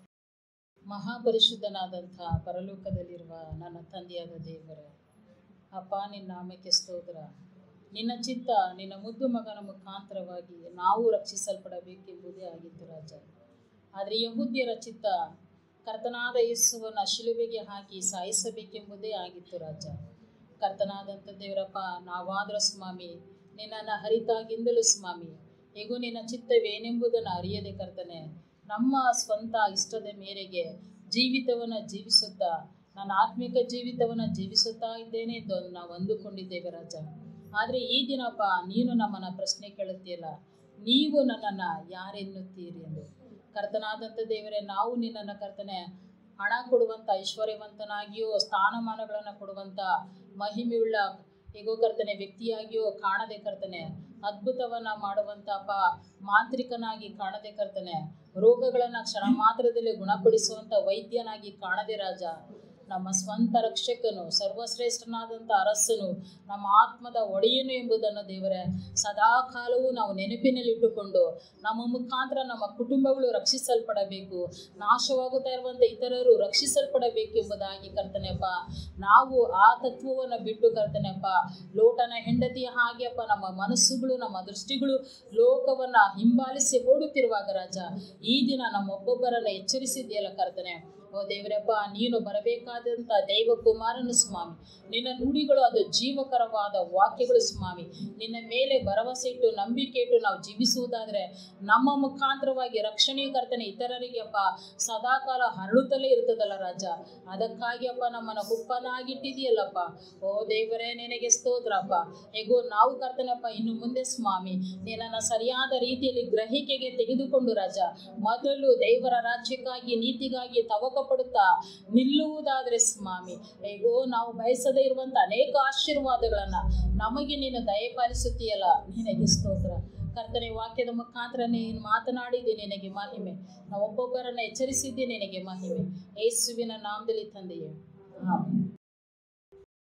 ಮಹಾಪರಿಶುದ್ಧನಾದಂಥ ಪರಲೋಕದಲ್ಲಿರುವ ನನ್ನ ತಂದೆಯಾದ ದೇವರೇ ಅಪ್ಪ ನಿನ್ನ ನಾಮಕ್ಕೆ ಸ್ತೋತ್ರ ನಿನ್ನ ಚಿತ್ತ ನಿನ್ನ ಮುದ್ದು ಮಗನ ಮುಖಾಂತರವಾಗಿ ನಾವು ರಕ್ಷಿಸಲ್ಪಡಬೇಕೆಂಬುದೇ ಆಗಿತ್ತು ರಾಜ ಆದರೆ ಯಹೂದ್ಯರ ಚಿತ್ತ ಕರ್ತನಾದ ಯೇಸುವನ್ನ ಶಿಲುಬೆಗೆ ಹಾಕಿ ಸಾಯಿಸಬೇಕೆಂಬುದೇ ಆಗಿತ್ತು ರಾಜ ಕರ್ತನಾದಂಥ ದೇವರಪ್ಪ ನಾವಾದ್ರ ಸ್ವಾಮಿ ನಿನ್ನನ್ನು ಹರಿತಾಗಿಂದಲೂ ಸ್ವಾಮಿ ಹೇಗೂ ನಿನ್ನ ಚಿತ್ತವೇನೆಂಬುದನ್ನು ಅರಿಯದೆ ಕರ್ತನೆ ನಮ್ಮ ಸ್ವಂತ ಇಷ್ಟದ ಮೇರೆಗೆ ಜೀವಿತವನ್ನು ಜೀವಿಸುತ್ತಾ ನನ್ನ ಆತ್ಮಿಕ ಜೀವಿತವನ್ನು ಜೀವಿಸುತ್ತಾ ಇದ್ದೇನೆ ಎಂದು ನಾವು ಅಂದುಕೊಂಡಿದ್ದೇವೆ ರಾಜ ಆದರೆ ಈ ದಿನಪ್ಪ ನೀನು ನಮ್ಮನ್ನು ಪ್ರಶ್ನೆ ಕೇಳುತ್ತೀಯಲ್ಲ ನೀವು ನನ್ನನ್ನು ಯಾರೆನ್ನುತ್ತೀರಿ ಎಂದು ಕರ್ತನಾದಂಥ ದೇವರೇ ನಾವು ನಿನ್ನನ್ನು ಕರ್ತನೆ ಹಣ ಕೊಡುವಂಥ ಐಶ್ವರ್ಯವಂತನಾಗಿಯೋ ಸ್ಥಾನಮಾನಗಳನ್ನು ಕೊಡುವಂಥ ಮಹಿಮೆಯುಳ್ಳ ಹೇಗೋ ಕರ್ತನೆ ವ್ಯಕ್ತಿಯಾಗಿಯೋ ಕಾಣದೆ ಕರ್ತನೆ ಅದ್ಭುತವನ್ನ ಮಾಡುವಂಥ ಅಪ್ಪ ಮಾಂತ್ರಿಕನಾಗಿ ಕಾಣದೆ ಕರ್ತನೆ ರೋಗಗಳನ್ನು ಕ್ಷಣ ಮಾತ್ರದಲ್ಲಿ ಗುಣಪಡಿಸುವಂಥ ವೈದ್ಯನಾಗಿ ಕಾಣದೆ ರಾಜ ನಮ್ಮ ಸ್ವಂತ ರಕ್ಷಕನು ಸರ್ವಶ್ರೇಷ್ಠನಾದಂಥ ಅರಸನು ನಮ್ಮ ಆತ್ಮದ ಒಡೆಯನು ಎಂಬುದನ್ನು ದೇವರೇ ಸದಾ ಕಾಲವೂ ನಾವು ನೆನಪಿನಲ್ಲಿಟ್ಟುಕೊಂಡು ನಮ್ಮ ಮುಖಾಂತರ ನಮ್ಮ ಕುಟುಂಬಗಳು ರಕ್ಷಿಸಲ್ಪಡಬೇಕು ನಾಶವಾಗುತ್ತಾ ಇರುವಂಥ ಇತರರು ರಕ್ಷಿಸಲ್ಪಡಬೇಕೆಂಬುದಾಗಿ ಕರ್ತನೆಪ್ಪ ನಾವು ಆ ತತ್ವವನ್ನು ಬಿಟ್ಟು ಕರ್ತನೆಪ್ಪ ಲೋಟನ ಹೆಂಡತಿಯ ಹಾಗೆ ಅಪ್ಪ ನಮ್ಮ ಮನಸ್ಸುಗಳು ನಮ್ಮ ದೃಷ್ಟಿಗಳು ಲೋಕವನ್ನು ಹಿಂಬಾಲಿಸಿ ಓಡುತ್ತಿರುವಾಗ ರಾಜ ಈ ದಿನ ನಮ್ಮೊಬ್ಬೊಬ್ಬರನ್ನು ಎಚ್ಚರಿಸಿದೆಯಲ್ಲ ಕರ್ತನೆ ಓ ದೇವರಪ್ಪ ನೀನು ಬರಬೇಕಾದಂಥ ದೈವ ಕುಮಾರನು ಸ್ವಾಮಿ ನಿನ್ನ ನುಡಿಗಳು ಅದು ಜೀವಕರವಾದ ವಾಕ್ಯಗಳು ಸ್ವಾಮಿ ನಿನ್ನ ಮೇಲೆ ಭರವಸೆ ಇಟ್ಟು ನಂಬಿಕೆ ಇಟ್ಟು ನಾವು ಜೀವಿಸುವುದಾದರೆ ನಮ್ಮ ಮುಖಾಂತರವಾಗಿ ರಕ್ಷಣೆ ಕರ್ತನೆ ಇತರರಿಗೆ ಅಪ್ಪ ಸದಾಕಾಲ ಹರಡುತ್ತಲೇ ಇರ್ತದಲ್ಲ ರಾಜ ಅದಕ್ಕಾಗಿ ಅಪ್ಪ ನಮ್ಮನ್ನು ಹುಪ್ಪನಾಗಿಟ್ಟಿದೆಯಲ್ಲಪ್ಪ ಓ ದೇವರೇ ನಿನಗೆ ಸ್ತೋತ್ರಪ್ಪ ಹೇಗೋ ನಾವು ಕರ್ತನಪ್ಪ ಇನ್ನು ಮುಂದೆ ಸ್ವಾಮಿ ನಿನ್ನನ್ನು ಸರಿಯಾದ ರೀತಿಯಲ್ಲಿ ಗ್ರಹಿಕೆಗೆ ತೆಗೆದುಕೊಂಡು ರಾಜ ಮೊದಲು ದೇವರ ರಾಜ್ಯಕ್ಕಾಗಿ ನೀತಿಗಾಗಿ ತವಕ ಪಡುತ್ತಾ ನಿಲ್ಲುವುದಾದರೆ ಸ್ವಾಮಿ ಹೇಗೋ ನಾವು ಬಯಸದೇ ಇರುವಂಥ ಅನೇಕ ಆಶೀರ್ವಾದಗಳನ್ನು ನಮಗೆ ನೀನು ದಯಪಾಲಿಸುತ್ತೀಯಲ್ಲ ನಿನಗೆ ಸ್ತೋತ್ರ ಕರ್ತನೆ ವಾಕ್ಯದ ಮುಖಾಂತರ ನೀನು ಮಾತನಾಡಿದ್ದೆ ನಿನಗೆ ಮಹಿಮೆ ನಾವು ಒಬ್ಬೊಬ್ಬರನ್ನು ಎಚ್ಚರಿಸಿದ್ದೆ ನಿನಗೆ ಮಹಿಮೆ ಯೇಸುವಿನ ನಾಮದಲ್ಲಿ ತಂದೆಯೇ ಆಮೆನ್